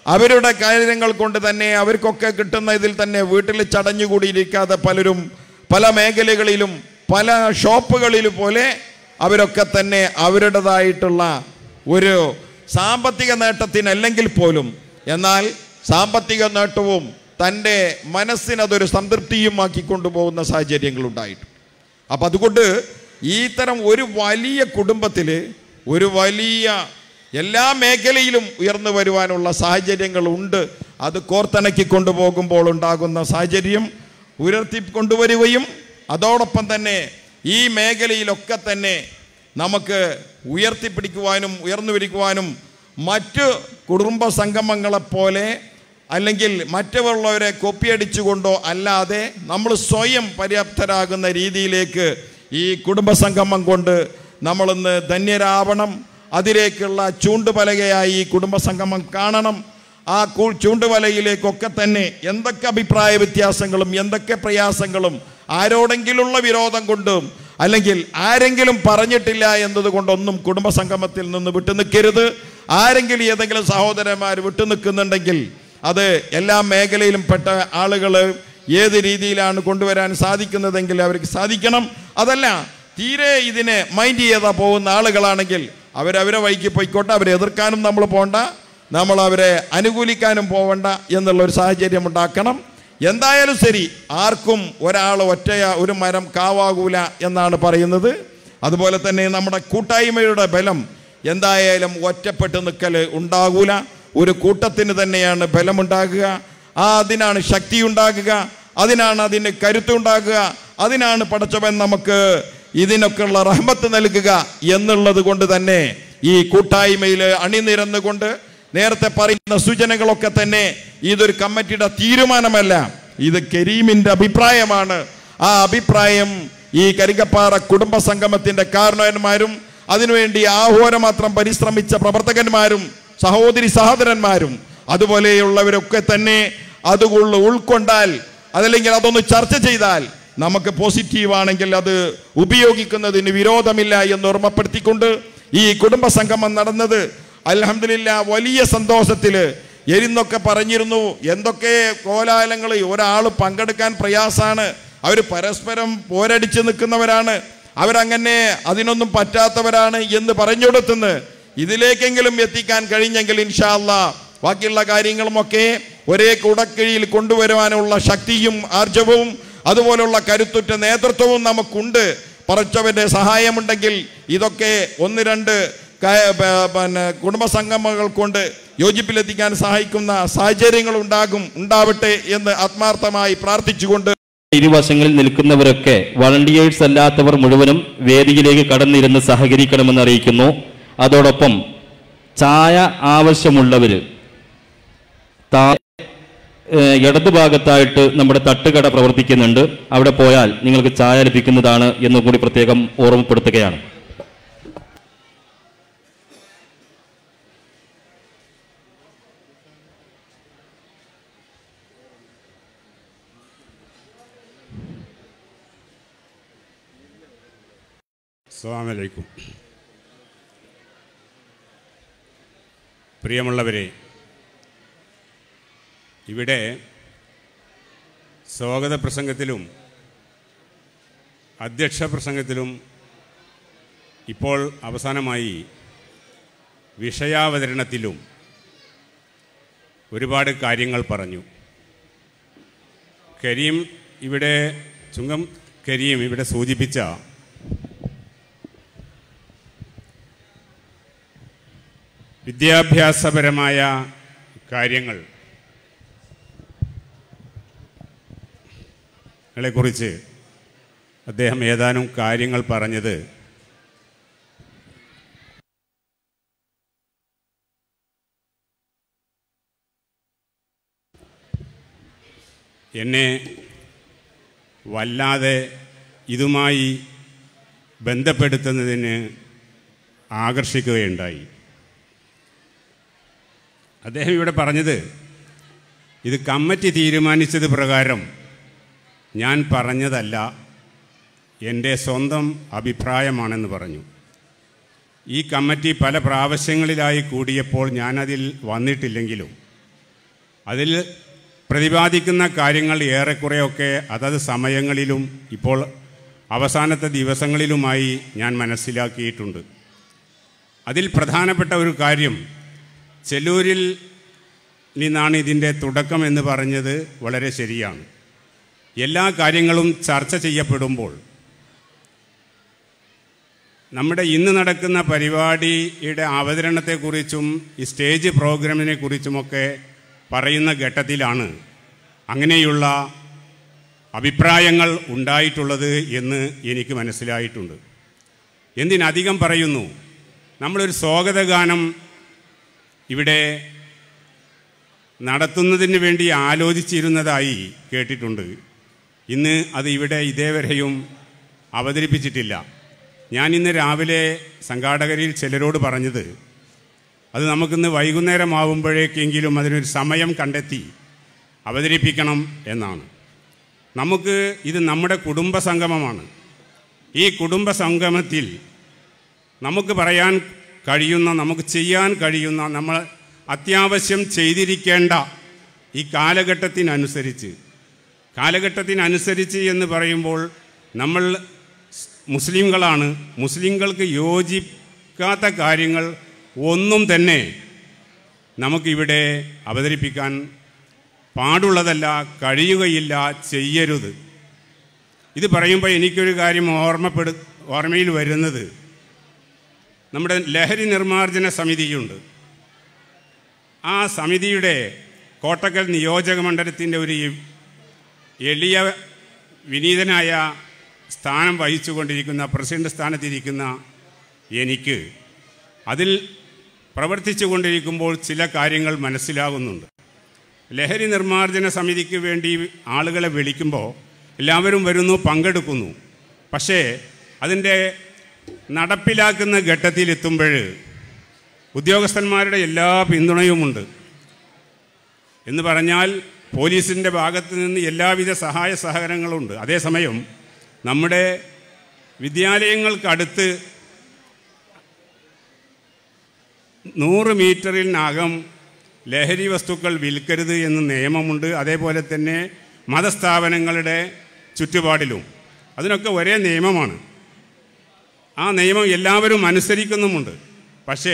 Speaker 7: അവരുടെ കാര്യങ്ങൾ കൊണ്ട് തന്നെ അവർക്കൊക്കെ കിട്ടുന്ന ഇതിൽ തന്നെ വീട്ടിൽ ചടഞ്ഞുകൂടിയിരിക്കാതെ പലരും പല മേഖലകളിലും പല ഷോപ്പുകളിലും പോലെ അവരൊക്കെ തന്നെ അവരുടേതായിട്ടുള്ള ഒരു സാമ്പത്തിക നേട്ടത്തിനല്ലെങ്കിൽ പോലും എന്നാൽ സാമ്പത്തിക നേട്ടവും തൻ്റെ മനസ്സിനതൊരു സംതൃപ്തിയുമാക്കി കൊണ്ടുപോകുന്ന സാഹചര്യങ്ങളുണ്ടായിട്ടുണ്ട് അപ്പം അതുകൊണ്ട് ഈ തരം ഒരു വലിയ കുടുംബത്തിൽ ഒരു വലിയ എല്ലാ മേഖലയിലും ഉയർന്നു വരുവാനുള്ള സാഹചര്യങ്ങളുണ്ട് അത് കോർത്തിണക്കി കൊണ്ടുപോകുമ്പോൾ ഉണ്ടാകുന്ന സാഹചര്യം ഉയർത്തി കൊണ്ടുവരികയും അതോടൊപ്പം തന്നെ ഈ മേഖലയിലൊക്കെ തന്നെ നമുക്ക് ഉയർത്തിപ്പിടിക്കുവാനും ഉയർന്നു വരിക്കുവാനും മറ്റ് കുടുംബ സംഗമങ്ങളെപ്പോലെ അല്ലെങ്കിൽ മറ്റുള്ളവരെ കൊപ്പിയടിച്ചുകൊണ്ടോ അല്ലാതെ നമ്മൾ സ്വയം പര്യാപ്തരാകുന്ന രീതിയിലേക്ക് ഈ കുടുംബ സംഗമം കൊണ്ട് നമ്മളിന്ന് ധന്യരാവണം അതിലേക്കുള്ള ചൂണ്ടുപലകയായി ഈ കുടുംബ സംഗമം കാണണം ആ കൂ- ചൂണ്ടുവലയിലേക്കൊക്കെ തന്നെ എന്തൊക്കെ അഭിപ്രായ വ്യത്യാസങ്ങളും എന്തൊക്കെ പ്രയാസങ്ങളും ആരോടെങ്കിലുള്ള വിരോധം കൊണ്ടും അല്ലെങ്കിൽ ആരെങ്കിലും പറഞ്ഞിട്ടില്ല എന്നതുകൊണ്ടൊന്നും കുടുംബ സംഗമത്തിൽ നിന്ന് വിട്ടു നിൽക്കരുത് ആരെങ്കിലും ഏതെങ്കിലും സഹോദരന്മാർ വിട്ടു നിൽക്കുന്നുണ്ടെങ്കിൽ അത് എല്ലാ മേഖലയിലും പെട്ട ആളുകൾ ഏത് രീതിയിലാണ് കൊണ്ടുവരാൻ സാധിക്കുന്നതെങ്കിൽ അവർക്ക് സാധിക്കണം അതല്ല തീരെ ഇതിനെ മൈൻഡ് ചെയ്താ പോകുന്ന ആളുകളാണെങ്കിൽ അവരവരെ വഴിക്ക് പോയിക്കോട്ടെ അവരെ എതിർക്കാനും നമ്മൾ പോകണ്ട നമ്മൾ അവരെ അനുകൂലിക്കാനും പോവണ്ട എന്നുള്ള ഒരു സാഹചര്യം ഉണ്ടാക്കണം എന്തായാലും ശരി ആർക്കും ഒരാൾ ഒറ്റയ ഒരു മരം കാവാകൂല എന്നാണ് പറയുന്നത് അതുപോലെ തന്നെ നമ്മുടെ കൂട്ടായ്മയുടെ ബലം എന്തായാലും ഒറ്റപ്പെട്ട് നിൽക്കൽ ഉണ്ടാകൂല ഒരു കൂട്ടത്തിന് തന്നെയാണ് ബലമുണ്ടാകുക ആ അതിനാണ് ശക്തി ഉണ്ടാകുക അതിനാണ് അതിന് കരുത്തുണ്ടാകുക അതിനാണ് പടച്ചവൻ നമുക്ക് ഇതിനൊക്കെയുള്ള റഹ്മത്ത് നൽകുക എന്നുള്ളത് കൊണ്ട് തന്നെ ഈ കൂട്ടായ്മയിൽ അണിനിരന്നുകൊണ്ട് നേരത്തെ പറയുന്ന സൂചനകളൊക്കെ തന്നെ ഇതൊരു കമ്മിറ്റിയുടെ തീരുമാനമല്ല ഇത് കരീമിന്റെ അഭിപ്രായമാണ് ആ അഭിപ്രായം ഈ കരികപ്പാറ കുടുംബ സംഗമത്തിന്റെ കാരണവന്മാരും അതിനുവേണ്ടി ആഹ്വാനമാത്രം പരിശ്രമിച്ച പ്രവർത്തകന്മാരും സഹോദരി സഹോദരന്മാരും അതുപോലെയുള്ളവരൊക്കെ തന്നെ അതുകൊണ്ട് ഉൾക്കൊണ്ടാൽ അതല്ലെങ്കിൽ അതൊന്ന് ചർച്ച ചെയ്താൽ നമുക്ക് പോസിറ്റീവ് ആണെങ്കിൽ അത് ഉപയോഗിക്കുന്നതിന് വിരോധമില്ല എന്ന് ഓർമ്മപ്പെടുത്തിക്കൊണ്ട് ഈ കുടുംബ സംഗമം നടന്നത് അൽഹംദുലില്ലാ വലിയ സന്തോഷത്തില് എരിന്നൊക്കെ പറഞ്ഞിരുന്നു എന്തൊക്കെ കോലാഹലങ്ങൾ ഒരാൾ പങ്കെടുക്കാൻ പ്രയാസാണ് അവർ പരസ്പരം പോരടിച്ച് നിൽക്കുന്നവരാണ് അവരങ്ങനെ അതിനൊന്നും പറ്റാത്തവരാണ് എന്ന് പറഞ്ഞുകൊടുത്തുന്ന് ഇതിലേക്കെങ്കിലും എത്തിക്കാൻ കഴിഞ്ഞെങ്കിൽ ഇൻഷാല്ല ബാക്കിയുള്ള കാര്യങ്ങളുമൊക്കെ ഒരേ കുടക്കീഴിൽ കൊണ്ടുവരുവാനുള്ള ശക്തിയും ആർജവവും അതുപോലുള്ള കരുത്തുറ്റ നേതൃത്വവും നമുക്കുണ്ട് പറച്ചവന്റെ സഹായമുണ്ടെങ്കിൽ ഇതൊക്കെ ഒന്ന് രണ്ട് ക- പ- പിന്നെ കുടുംബ സംഗമങ്ങൾ കൊണ്ട് യോജിപ്പിലെത്തിക്കാൻ സഹായിക്കുന്ന സാഹചര്യങ്ങൾ ഉണ്ടാകും ഉണ്ടാവട്ടെ എന്ന് ആത്മാർത്ഥമായി പ്രാർത്ഥിച്ചുകൊണ്ട്
Speaker 2: ഇരുവശങ്ങളിൽ നിൽക്കുന്നവരൊക്കെ വളണ്ടിയേഴ്സ് അല്ലാത്തവർ മുഴുവനും വേദിയിലേക്ക് കടന്നിരുന്ന് സഹകരിക്കണമെന്ന് അറിയിക്കുന്നു അതോടൊപ്പം ചായ ആവശ്യമുള്ളവർ താഴെ ഏഹ്, ഇടതുഭാഗത്തായിട്ട് നമ്മുടെ തട്ടുകട പ്രവർത്തിക്കുന്നുണ്ട് അവിടെ പോയാൽ നിങ്ങൾക്ക് ചായ ലഭിക്കുന്നതാണ് എന്ന് കൂടി പ്രത്യേകം ഓർമ്മപ്പെടുത്തുകയാണ്
Speaker 8: അസ്സാമലൈക്കും പ്രിയമുള്ളവരെ ഇവിടെ സ്വാഗത പ്രസംഗത്തിലും അധ്യക്ഷ പ്രസംഗത്തിലും ഇപ്പോൾ അവസാനമായി വിഷയാവതരണത്തിലും ഒരുപാട് കാര്യങ്ങൾ പറഞ്ഞു കരീം ഇവിടെ ചുങ്കം കരീം ഇവിടെ സൂചിപ്പിച്ച വിദ്യാഭ്യാസപരമായ കാര്യങ്ങൾ ങ്ങളെക്കുറിച്ച് അദ്ദേഹം ഏതാനും കാര്യങ്ങൾ പറഞ്ഞത് എന്നെ വല്ലാതെ ഇതുമായി ബന്ധപ്പെടുത്തുന്നതിന് ആകർഷിക്കുകയുണ്ടായി അദ്ദേഹം ഇവിടെ പറഞ്ഞത് ഇത് കമ്മിറ്റി തീരുമാനിച്ചത് പ്രകാരം ഞാൻ പറഞ്ഞതല്ല എൻ്റെ സ്വന്തം അഭിപ്രായമാണെന്ന് പറഞ്ഞു ഈ കമ്മിറ്റി പല പ്രാവശ്യങ്ങളിലായി കൂടിയപ്പോൾ ഞാനതിൽ വന്നിട്ടില്ലെങ്കിലും അതിൽ പ്രതിപാദിക്കുന്ന കാര്യങ്ങൾ ഏറെക്കുറെയൊക്കെ അതത് സമയങ്ങളിലും ഇപ്പോൾ അവസാനത്തെ ദിവസങ്ങളിലുമായി ഞാൻ മനസ്സിലാക്കിയിട്ടുണ്ട് അതിൽ പ്രധാനപ്പെട്ട ഒരു കാര്യം ചെല്ലൂരിൽ നിന്നാണ് ഇതിൻ്റെ തുടക്കം എന്ന് പറഞ്ഞത് വളരെ ശരിയാണ് എല്ലാ കാര്യങ്ങളും ചർച്ച ചെയ്യപ്പെടുമ്പോൾ നമ്മുടെ ഇന്ന് നടക്കുന്ന പരിപാടിയുടെ അവതരണത്തെക്കുറിച്ചും ഈ സ്റ്റേജ് പ്രോഗ്രാമിനെ കുറിച്ചുമൊക്കെ പറയുന്ന ഘട്ടത്തിലാണ് അങ്ങനെയുള്ള അഭിപ്രായങ്ങൾ ഉണ്ടായിട്ടുള്ളത് എന്ന് എനിക്ക് മനസ്സിലായിട്ടുണ്ട് എന്തിനധികം പറയുന്നു നമ്മളൊരു സ്വാഗതഗാനം ഇവിടെ നടത്തുന്നതിന് വേണ്ടി ആലോചിച്ചിരുന്നതായി കേട്ടിട്ടുണ്ട് ഇന്ന് അത് ഇവിടെ ഇതേവരെയും അവതരിപ്പിച്ചിട്ടില്ല ഞാൻ ഇന്ന് രാവിലെ സംഘാടകരിൽ ചിലരോട് പറഞ്ഞത് അത് നമുക്കിന്ന് വൈകുന്നേരമാവുമ്പോഴേക്കെങ്കിലും അതിനൊരു സമയം കണ്ടെത്തി അവതരിപ്പിക്കണം എന്നാണ് നമുക്ക് ഇത് നമ്മുടെ കുടുംബ സംഗമമാണ് ഈ കുടുംബ സംഗമത്തിൽ നമുക്ക് പറയാൻ കഴിയുന്ന നമുക്ക് ചെയ്യാൻ കഴിയുന്ന നമ്മൾ അത്യാവശ്യം ചെയ്തിരിക്കേണ്ട ഈ കാലഘട്ടത്തിനനുസരിച്ച് കാലഘട്ടത്തിനനുസരിച്ച് എന്ന് പറയുമ്പോൾ നമ്മൾ മുസ്ലിങ്ങളാണ് മുസ്ലിങ്ങൾക്ക് യോജിക്കാത്ത കാര്യങ്ങൾ ഒന്നും തന്നെ നമുക്കിവിടെ അവതരിപ്പിക്കാൻ പാടുള്ളതല്ല കഴിയുകയില്ല ചെയ്യരുത് ഇത് പറയുമ്പോൾ എനിക്കൊരു കാര്യം ഓർമ്മപ്പെടു ഓർമ്മയിൽ വരുന്നത് നമ്മുടെ ലഹരി നിർമ്മാർജ്ജന സമിതിയുണ്ട് ആ സമിതിയുടെ കോട്ടക്കൽ നിയോജക മണ്ഡലത്തിൻ്റെ ഒരു എളിയ വിനീതനായ സ്ഥാനം വഹിച്ചുകൊണ്ടിരിക്കുന്ന പ്രസിഡന്റ് സ്ഥാനത്തിരിക്കുന്ന എനിക്ക് അതിൽ പ്രവർത്തിച്ചു കൊണ്ടിരിക്കുമ്പോൾ ചില കാര്യങ്ങൾ മനസ്സിലാകുന്നുണ്ട് ലഹരി നിർമ്മാർജ്ജന സമിതിക്ക് വേണ്ടി ആളുകളെ വിളിക്കുമ്പോൾ എല്ലാവരും വരുന്നു പങ്കെടുക്കുന്നു പക്ഷേ അതിൻ്റെ നടപ്പിലാക്കുന്ന ഘട്ടത്തിലെത്തുമ്പോൾ ഉദ്യോഗസ്ഥന്മാരുടെ എല്ലാ പിന്തുണയുമുണ്ട് എന്ന് പറഞ്ഞാൽ പോലീസിൻ്റെ ഭാഗത്ത് നിന്ന് എല്ലാവിധ സഹായ സഹകരണങ്ങളുണ്ട് അതേസമയം നമ്മുടെ വിദ്യാലയങ്ങൾക്കടുത്ത് നൂറ് മീറ്ററിനകം ലഹരി വസ്തുക്കൾ വിൽക്കരുത് എന്ന് നിയമമുണ്ട് അതേപോലെ തന്നെ മതസ്ഥാപനങ്ങളുടെ ചുറ്റുപാടിലും അതിനൊക്കെ ഒരേ നിയമമാണ് ആ നിയമം എല്ലാവരും അനുസരിക്കുന്നുമുണ്ട് പക്ഷേ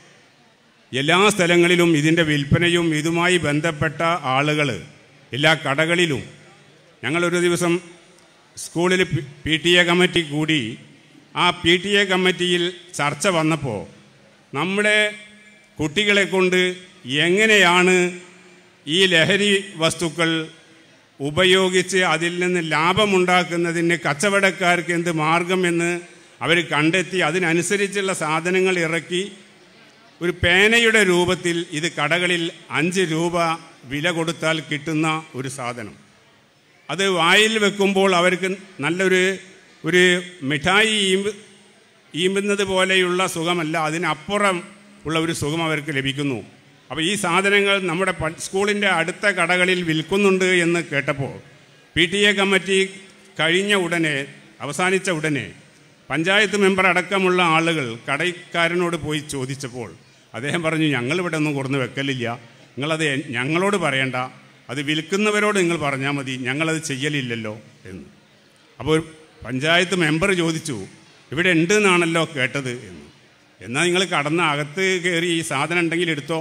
Speaker 8: എല്ലാ സ്ഥലങ്ങളിലും ഇതിൻ്റെ വിൽപ്പനയും ഇതുമായി ബന്ധപ്പെട്ട ആളുകൾ എല്ലാ കടകളിലും ഞങ്ങളൊരു ദിവസം സ്കൂളിൽ പി ടി എ കമ്മിറ്റി കൂടി ആ പി ടി എ കമ്മിറ്റിയിൽ ചർച്ച വന്നപ്പോൾ നമ്മുടെ കുട്ടികളെ കൊണ്ട് എങ്ങനെയാണ് ഈ ലഹരി വസ്തുക്കൾ ഉപയോഗിച്ച് അതിൽ നിന്ന് ലാഭമുണ്ടാക്കുന്നതിന് കച്ചവടക്കാർക്ക് എന്ത് മാർഗം എന്ന് അവർ കണ്ടെത്തി അതിനനുസരിച്ചുള്ള സാധനങ്ങൾ ഇറക്കി ഒരു പേനയുടെ രൂപത്തിൽ ഇത് കടകളിൽ അഞ്ച് രൂപ വില കൊടുത്താൽ കിട്ടുന്ന ഒരു സാധനം അത് വായിൽ വെക്കുമ്പോൾ അവർക്ക് നല്ലൊരു ഒരു മിഠായി ഈമ്പ് ഈമ്പുന്നത് പോലെയുള്ള സുഖമല്ല അതിനപ്പുറം ഉള്ള ഒരു സുഖം അവർക്ക് ലഭിക്കുന്നു അപ്പോൾ ഈ സാധനങ്ങൾ നമ്മുടെ പ- സ്കൂളിൻ്റെ അടുത്ത കടകളിൽ വിൽക്കുന്നുണ്ട് എന്ന് കേട്ടപ്പോൾ പി ടി എ കമ്മിറ്റി കഴിഞ്ഞ ഉടനെ അവസാനിച്ച ഉടനെ പഞ്ചായത്ത് മെമ്പർ അടക്കമുള്ള ആളുകൾ കടക്കാരനോട് പോയി ചോദിച്ചപ്പോൾ അദ്ദേഹം പറഞ്ഞു ഞങ്ങളിവിടെ ഒന്നും കൊടുന്ന് വെക്കലില്ല നിങ്ങളത് എ- ഞങ്ങളോട് പറയണ്ട അത് വിൽക്കുന്നവരോട് നിങ്ങൾ പറഞ്ഞാൽ മതി ഞങ്ങളത് ചെയ്യലില്ലല്ലോ എന്ന് അപ്പോൾ പഞ്ചായത്ത് മെമ്പർ ചോദിച്ചു ഇവിടെ ഉണ്ട് എന്നാണല്ലോ കേട്ടത് എന്ന് എന്നാൽ നിങ്ങൾ കടന്ന് അകത്ത് കയറി ഈ സാധനം ഉണ്ടെങ്കിൽ എടുത്തോ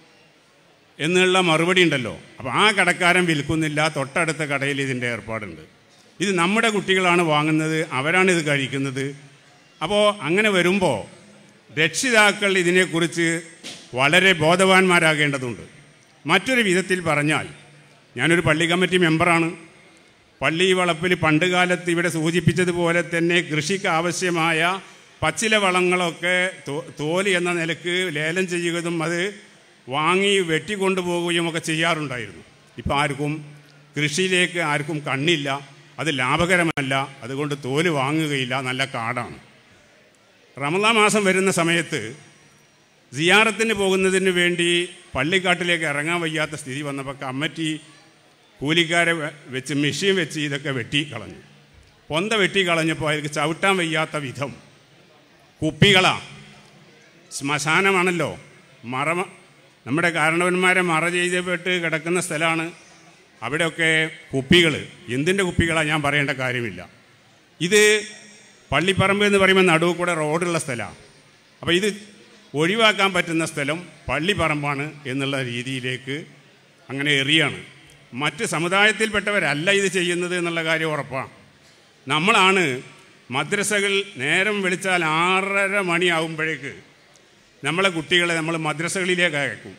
Speaker 8: എന്നുള്ള മറുപടി ഉണ്ടല്ലോ അപ്പോൾ ആ കടക്കാരൻ വിൽക്കുന്നില്ല തൊട്ടടുത്ത കടയിൽ ഇതിൻ്റെ ഏർപ്പാടുണ്ട് ഇത് നമ്മുടെ കുട്ടികളാണ് വാങ്ങുന്നത് അവരാണ് ഇത് കഴിക്കുന്നത് അപ്പോൾ അങ്ങനെ വരുമ്പോൾ രക്ഷിതാക്കൾ ഇതിനെക്കുറിച്ച് വളരെ ബോധവാന്മാരാകേണ്ടതുണ്ട് മറ്റൊരു വിധത്തിൽ പറഞ്ഞാൽ ഞാനൊരു പള്ളി കമ്മിറ്റി മെമ്പറാണ് പള്ളി വളപ്പിൽ പണ്ട് കാലത്ത് ഇവിടെ സൂചിപ്പിച്ചതുപോലെ തന്നെ കൃഷിക്ക് ആവശ്യമായ പച്ചില വളങ്ങളൊക്കെ തോ- തോല് എന്ന നിലക്ക് ലേലം ചെയ്യുകയും അത് വാങ്ങി വെട്ടിക്കൊണ്ടുപോകുകയും ഒക്കെ ചെയ്യാറുണ്ടായിരുന്നു ഇപ്പോൾ ആർക്കും കൃഷിയിലേക്ക് ആർക്കും കണ്ണില്ല അത് ലാഭകരമല്ല അതുകൊണ്ട് തോല് വാങ്ങുകയില്ല നല്ല കാടാണ് റമദാ മാസം വരുന്ന സമയത്ത് സിയാറത്തിന് പോകുന്നതിന് വേണ്ടി പള്ളിക്കാട്ടിലേക്ക് ഇറങ്ങാൻ വയ്യാത്ത സ്ഥിതി വന്നപ്പോൾ കമ്മിറ്റി കൂലിക്കാരെ വെ- വെച്ച് മെഷീൻ വെച്ച് ഇതൊക്കെ വെട്ടി കളഞ്ഞു പൊന്ത വെട്ടി കളഞ്ഞപ്പോൾ അയാൾക്ക് ചവിട്ടാൻ വയ്യാത്ത വിധം കുപ്പികളാ ശ്മശാനമാണല്ലോ മറ നമ്മുടെ കാരണവന്മാരെ മറ ചെയ്യപ്പെട്ട് കിടക്കുന്ന സ്ഥലമാണ് അവിടെയൊക്കെ കുപ്പികൾ എന്തിൻ്റെ കുപ്പികളാണ് ഞാൻ പറയേണ്ട കാര്യമില്ല ഇത് പള്ളിപ്പറമ്പ് എന്ന് പറയുമ്പോൾ നടുവ് കൂടെ റോഡുള്ള സ്ഥലമാണ് അപ്പോൾ ഇത് ഒഴിവാക്കാൻ പറ്റുന്ന സ്ഥലം പള്ളിപ്പറമ്പാണ് എന്നുള്ള രീതിയിലേക്ക് അങ്ങനെ എറിയാണ് മറ്റ് സമുദായത്തിൽപ്പെട്ടവരല്ല ഇത് ചെയ്യുന്നത് എന്നുള്ള കാര്യം ഉറപ്പാണ് നമ്മളാണ് മദ്രസകൾ നേരം വിളിച്ചാൽ ആറര മണിയാകുമ്പോഴേക്ക് നമ്മളെ കുട്ടികളെ നമ്മൾ മദ്രസകളിലേക്ക് അയക്കും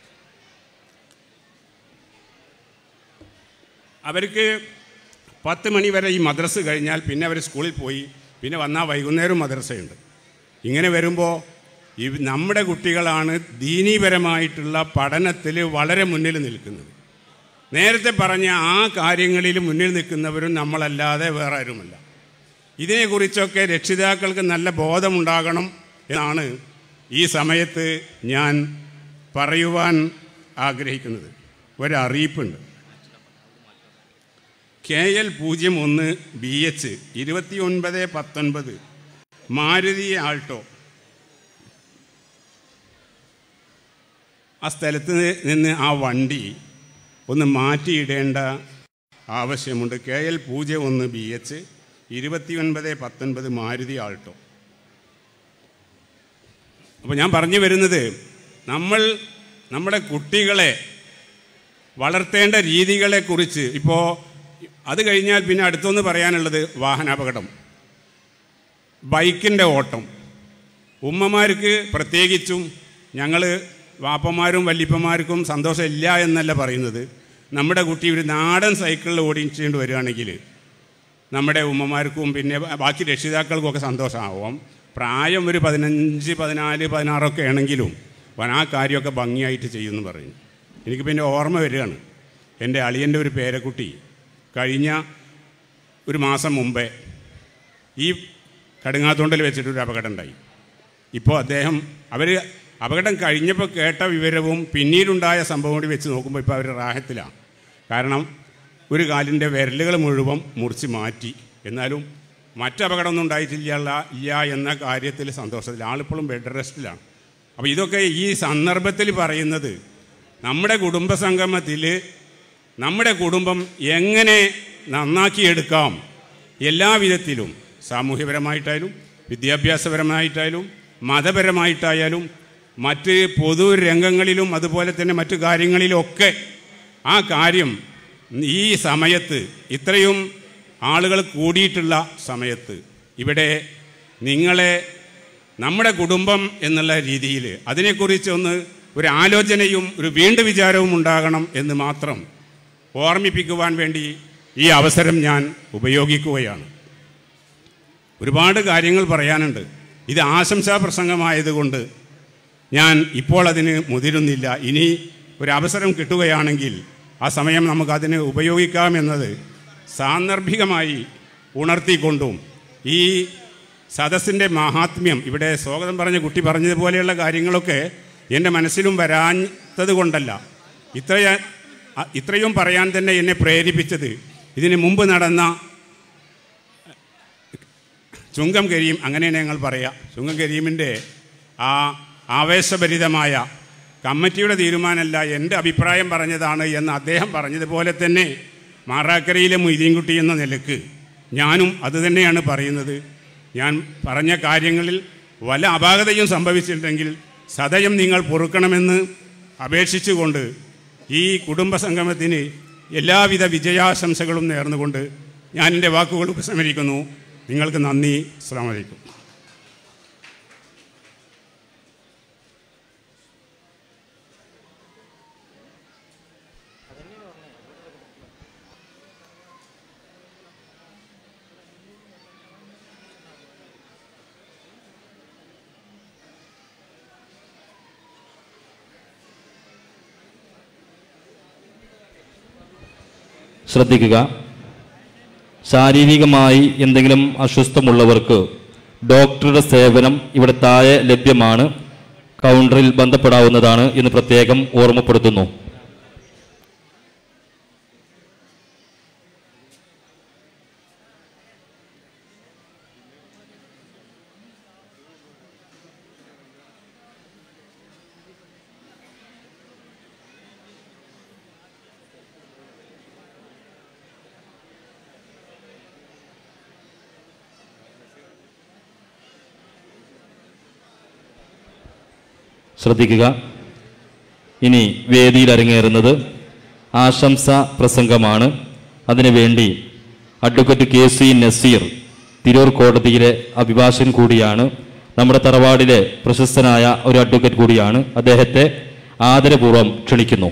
Speaker 8: അവർക്ക് പത്ത് മണി വരെ ഈ മദ്രസ കഴിഞ്ഞാൽ പിന്നെ അവർ സ്കൂളിൽ പോയി പിന്നെ വന്നാൽ വൈകുന്നേരം മദ്രസയുണ്ട് ഇങ്ങനെ വരുമ്പോൾ ഈ നമ്മുടെ കുട്ടികളാണ് ദീനീപരമായിട്ടുള്ള പഠനത്തിൽ വളരെ മുന്നിൽ നിൽക്കുന്നത് നേരത്തെ പറഞ്ഞ ആ കാര്യങ്ങളിൽ മുന്നിൽ നിൽക്കുന്നവരും നമ്മളല്ലാതെ വേറെ ആരുമല്ല ഇതിനെക്കുറിച്ചൊക്കെ രക്ഷിതാക്കൾക്ക് നല്ല ബോധമുണ്ടാകണം എന്നാണ് ഈ സമയത്ത് ഞാൻ പറയുവാൻ ആഗ്രഹിക്കുന്നത് ഒരറിയിപ്പുണ്ട് കെ എൽ പൂജ്യം ഒന്ന് ബി എച്ച് ഇരുപത്തി ഒൻപത് പത്തൊൻപത് മാരുതി ആൾട്ടോ ആ സ്ഥലത്ത് നിന്ന് ആ വണ്ടി ഒന്ന് മാറ്റിയിടേണ്ട ആവശ്യമുണ്ട് കെ എൽ പൂജ്യം ഒന്ന് ബി എച്ച് ഇരുപത്തി ഒൻപത് പത്തൊൻപത് മാരുതി ആൾട്ടോ അപ്പോൾ ഞാൻ പറഞ്ഞു വരുന്നത് നമ്മൾ നമ്മുടെ കുട്ടികളെ വളർത്തേണ്ട രീതികളെക്കുറിച്ച് ഇപ്പോൾ അത് കഴിഞ്ഞാൽ പിന്നെ അടുത്തൊന്ന് പറയാനുള്ളത് വാഹനാപകടം ബൈക്കിൻ്റെ ഓട്ടം ഉമ്മമാർക്ക് പ്രത്യേകിച്ചും ഞങ്ങൾ വാപ്പന്മാരും വല്യപ്പന്മാർക്കും സന്തോഷമില്ല എന്നല്ല പറയുന്നത് നമ്മുടെ കുട്ടി ഒരു നാടൻ സൈക്കിളിൽ ഓടിച്ചുകൊണ്ട് വരികയാണെങ്കിൽ നമ്മുടെ ഉമ്മമാർക്കും പിന്നെ ബാക്കി രക്ഷിതാക്കൾക്കും ഒക്കെ സന്തോഷമാവും പ്രായം ഒരു പതിനഞ്ച് പതിനാല് പതിനാറൊക്കെ ആണെങ്കിലും അവൻ ആ കാര്യമൊക്കെ ഭംഗിയായിട്ട് ചെയ്യുമെന്ന് പറയും എനിക്ക് പിന്നെ ഓർമ്മ വരികയാണ് എൻ്റെ അളിയൻ്റെ ഒരു പേരക്കുട്ടി കഴിഞ്ഞ ഒരു മാസം മുമ്പേ ഈ കടുങ്ങാത്തോണ്ടിൽ വെച്ചിട്ടൊരു അപകടം ഉണ്ടായി ഇപ്പോൾ അദ്ദേഹം അവർ അപകടം കഴിഞ്ഞപ്പോൾ കേട്ട വിവരവും പിന്നീടുണ്ടായ സംഭവം കൂടി വെച്ച് നോക്കുമ്പോൾ ഇപ്പോൾ അവർ റാഹത്തിലാണ് കാരണം ഒരു കാലിൻ്റെ വിരലുകൾ മുഴുവൻ മുറിച്ച് മാറ്റി എന്നാലും മറ്റ് അപകടമൊന്നും ഉണ്ടായിട്ടില്ല ഇല്ല എന്ന കാര്യത്തിൽ സന്തോഷത്തിൽ ആളിപ്പോഴും ബെഡ് റെസ്റ്റിലാണ് അപ്പോൾ ഇതൊക്കെ ഈ സന്ദർഭത്തിൽ പറയുന്നത് നമ്മുടെ കുടുംബ സംഗമത്തിൽ നമ്മുടെ കുടുംബം എങ്ങനെ നന്നാക്കിയെടുക്കാം എല്ലാവിധത്തിലും സാമൂഹ്യപരമായിട്ടായാലും വിദ്യാഭ്യാസപരമായിട്ടായാലും മതപരമായിട്ടായാലും മറ്റ് പൊതു രംഗങ്ങളിലും അതുപോലെ തന്നെ മറ്റു കാര്യങ്ങളിലൊക്കെ ആ കാര്യം ഈ സമയത്ത് ഇത്രയും ആളുകൾ കൂടിയിട്ടുള്ള സമയത്ത് ഇവിടെ നിങ്ങളെ നമ്മുടെ കുടുംബം എന്നുള്ള രീതിയിൽ അതിനെക്കുറിച്ചൊന്ന് ഒരു ആലോചനയും ഒരു വീണ്ടും വിചാരവും ഉണ്ടാകണം എന്ന് മാത്രം ഓർമ്മിപ്പിക്കുവാൻ വേണ്ടി ഈ അവസരം ഞാൻ ഉപയോഗിക്കുകയാണ് ഒരുപാട് കാര്യങ്ങൾ പറയാനുണ്ട് ഇത് ആശംസാ പ്രസംഗമായതുകൊണ്ട് ഞാൻ ഇപ്പോൾ അതിന് മുതിരുന്നില്ല ഇനി ഒരു അവസരം കിട്ടുകയാണെങ്കിൽ ആ സമയം നമുക്കതിന് ഉപയോഗിക്കാമെന്നത് സാന്ദർഭികമായി ഉണർത്തിക്കൊണ്ടും ഈ സദസ്സിൻ്റെ മഹാത്മ്യം ഇവിടെ സ്വാഗതം പറഞ്ഞ കുട്ടി പറഞ്ഞതുപോലെയുള്ള കാര്യങ്ങളൊക്കെ എൻ്റെ മനസ്സിലും വരാത്തത് കൊണ്ടല്ല ഇത്ര ഇത്രയും പറയാൻ തന്നെ എന്നെ പ്രേരിപ്പിച്ചത് ഇതിന് മുമ്പ് നടന്ന ചുങ്കം കരീം അങ്ങനെയാണ് ഞങ്ങൾ പറയാം ചുങ്കം കരീമിൻ്റെ ആ ആവേശഭരിതമായ കമ്മിറ്റിയുടെ തീരുമാനമല്ല എൻ്റെ അഭിപ്രായം പറഞ്ഞതാണ് എന്ന് അദ്ദേഹം പറഞ്ഞതുപോലെ തന്നെ മാറാക്കരയിലെ മൊയ്തീൻകുട്ടി എന്ന നിലക്ക് ഞാനും അതുതന്നെയാണ് പറയുന്നത് ഞാൻ പറഞ്ഞ കാര്യങ്ങളിൽ വല്ല അപാകതയും സംഭവിച്ചിട്ടുണ്ടെങ്കിൽ സദയം നിങ്ങൾ പൊറുക്കണമെന്ന് അപേക്ഷിച്ചുകൊണ്ട് ഈ കുടുംബ സംഗമത്തിന് എല്ലാവിധ വിജയാശംസകളും നേർന്നുകൊണ്ട് ഞാൻ എൻ്റെ വാക്കുകൾ ഉപസംഹരിക്കുന്നു നിങ്ങൾക്ക് നന്ദി അസ്സാം വലൈക്കും
Speaker 2: ശ്രദ്ധിക്കുക ശാരീരികമായി എന്തെങ്കിലും അസ്വസ്ഥമുള്ളവർക്ക് ഡോക്ടറുടെ സേവനം ഇവിടെ താഴെ ലഭ്യമാണ് കൗണ്ടറിൽ ബന്ധപ്പെടാവുന്നതാണ് എന്ന് പ്രത്യേകം ഓർമ്മപ്പെടുത്തുന്നു ശ്രദ്ധിക്കുക ഇനി വേദിയിൽ അരങ്ങേറുന്നത് ആശംസ പ്രസംഗമാണ് അതിനുവേണ്ടി advocate K C Nazeer Tirur കോടതിയിലെ അഭിഭാഷകൻ കൂടിയാണ് നമ്മുടെ തറവാടിലെ പ്രശസ്തനായ ഒരു അഡ്വക്കേറ്റ് കൂടിയാണ് അദ്ദേഹത്തെ ആദരപൂർവ്വം ക്ഷണിക്കുന്നു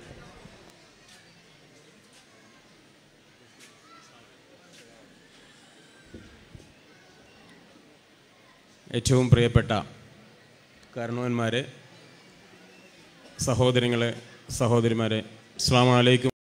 Speaker 9: ഏറ്റവും പ്രിയപ്പെട്ട കാരണവന്മാരെ സഹോദരങ്ങളെ സഹോദരിമാരെ അസ്സാം വലൈക്കും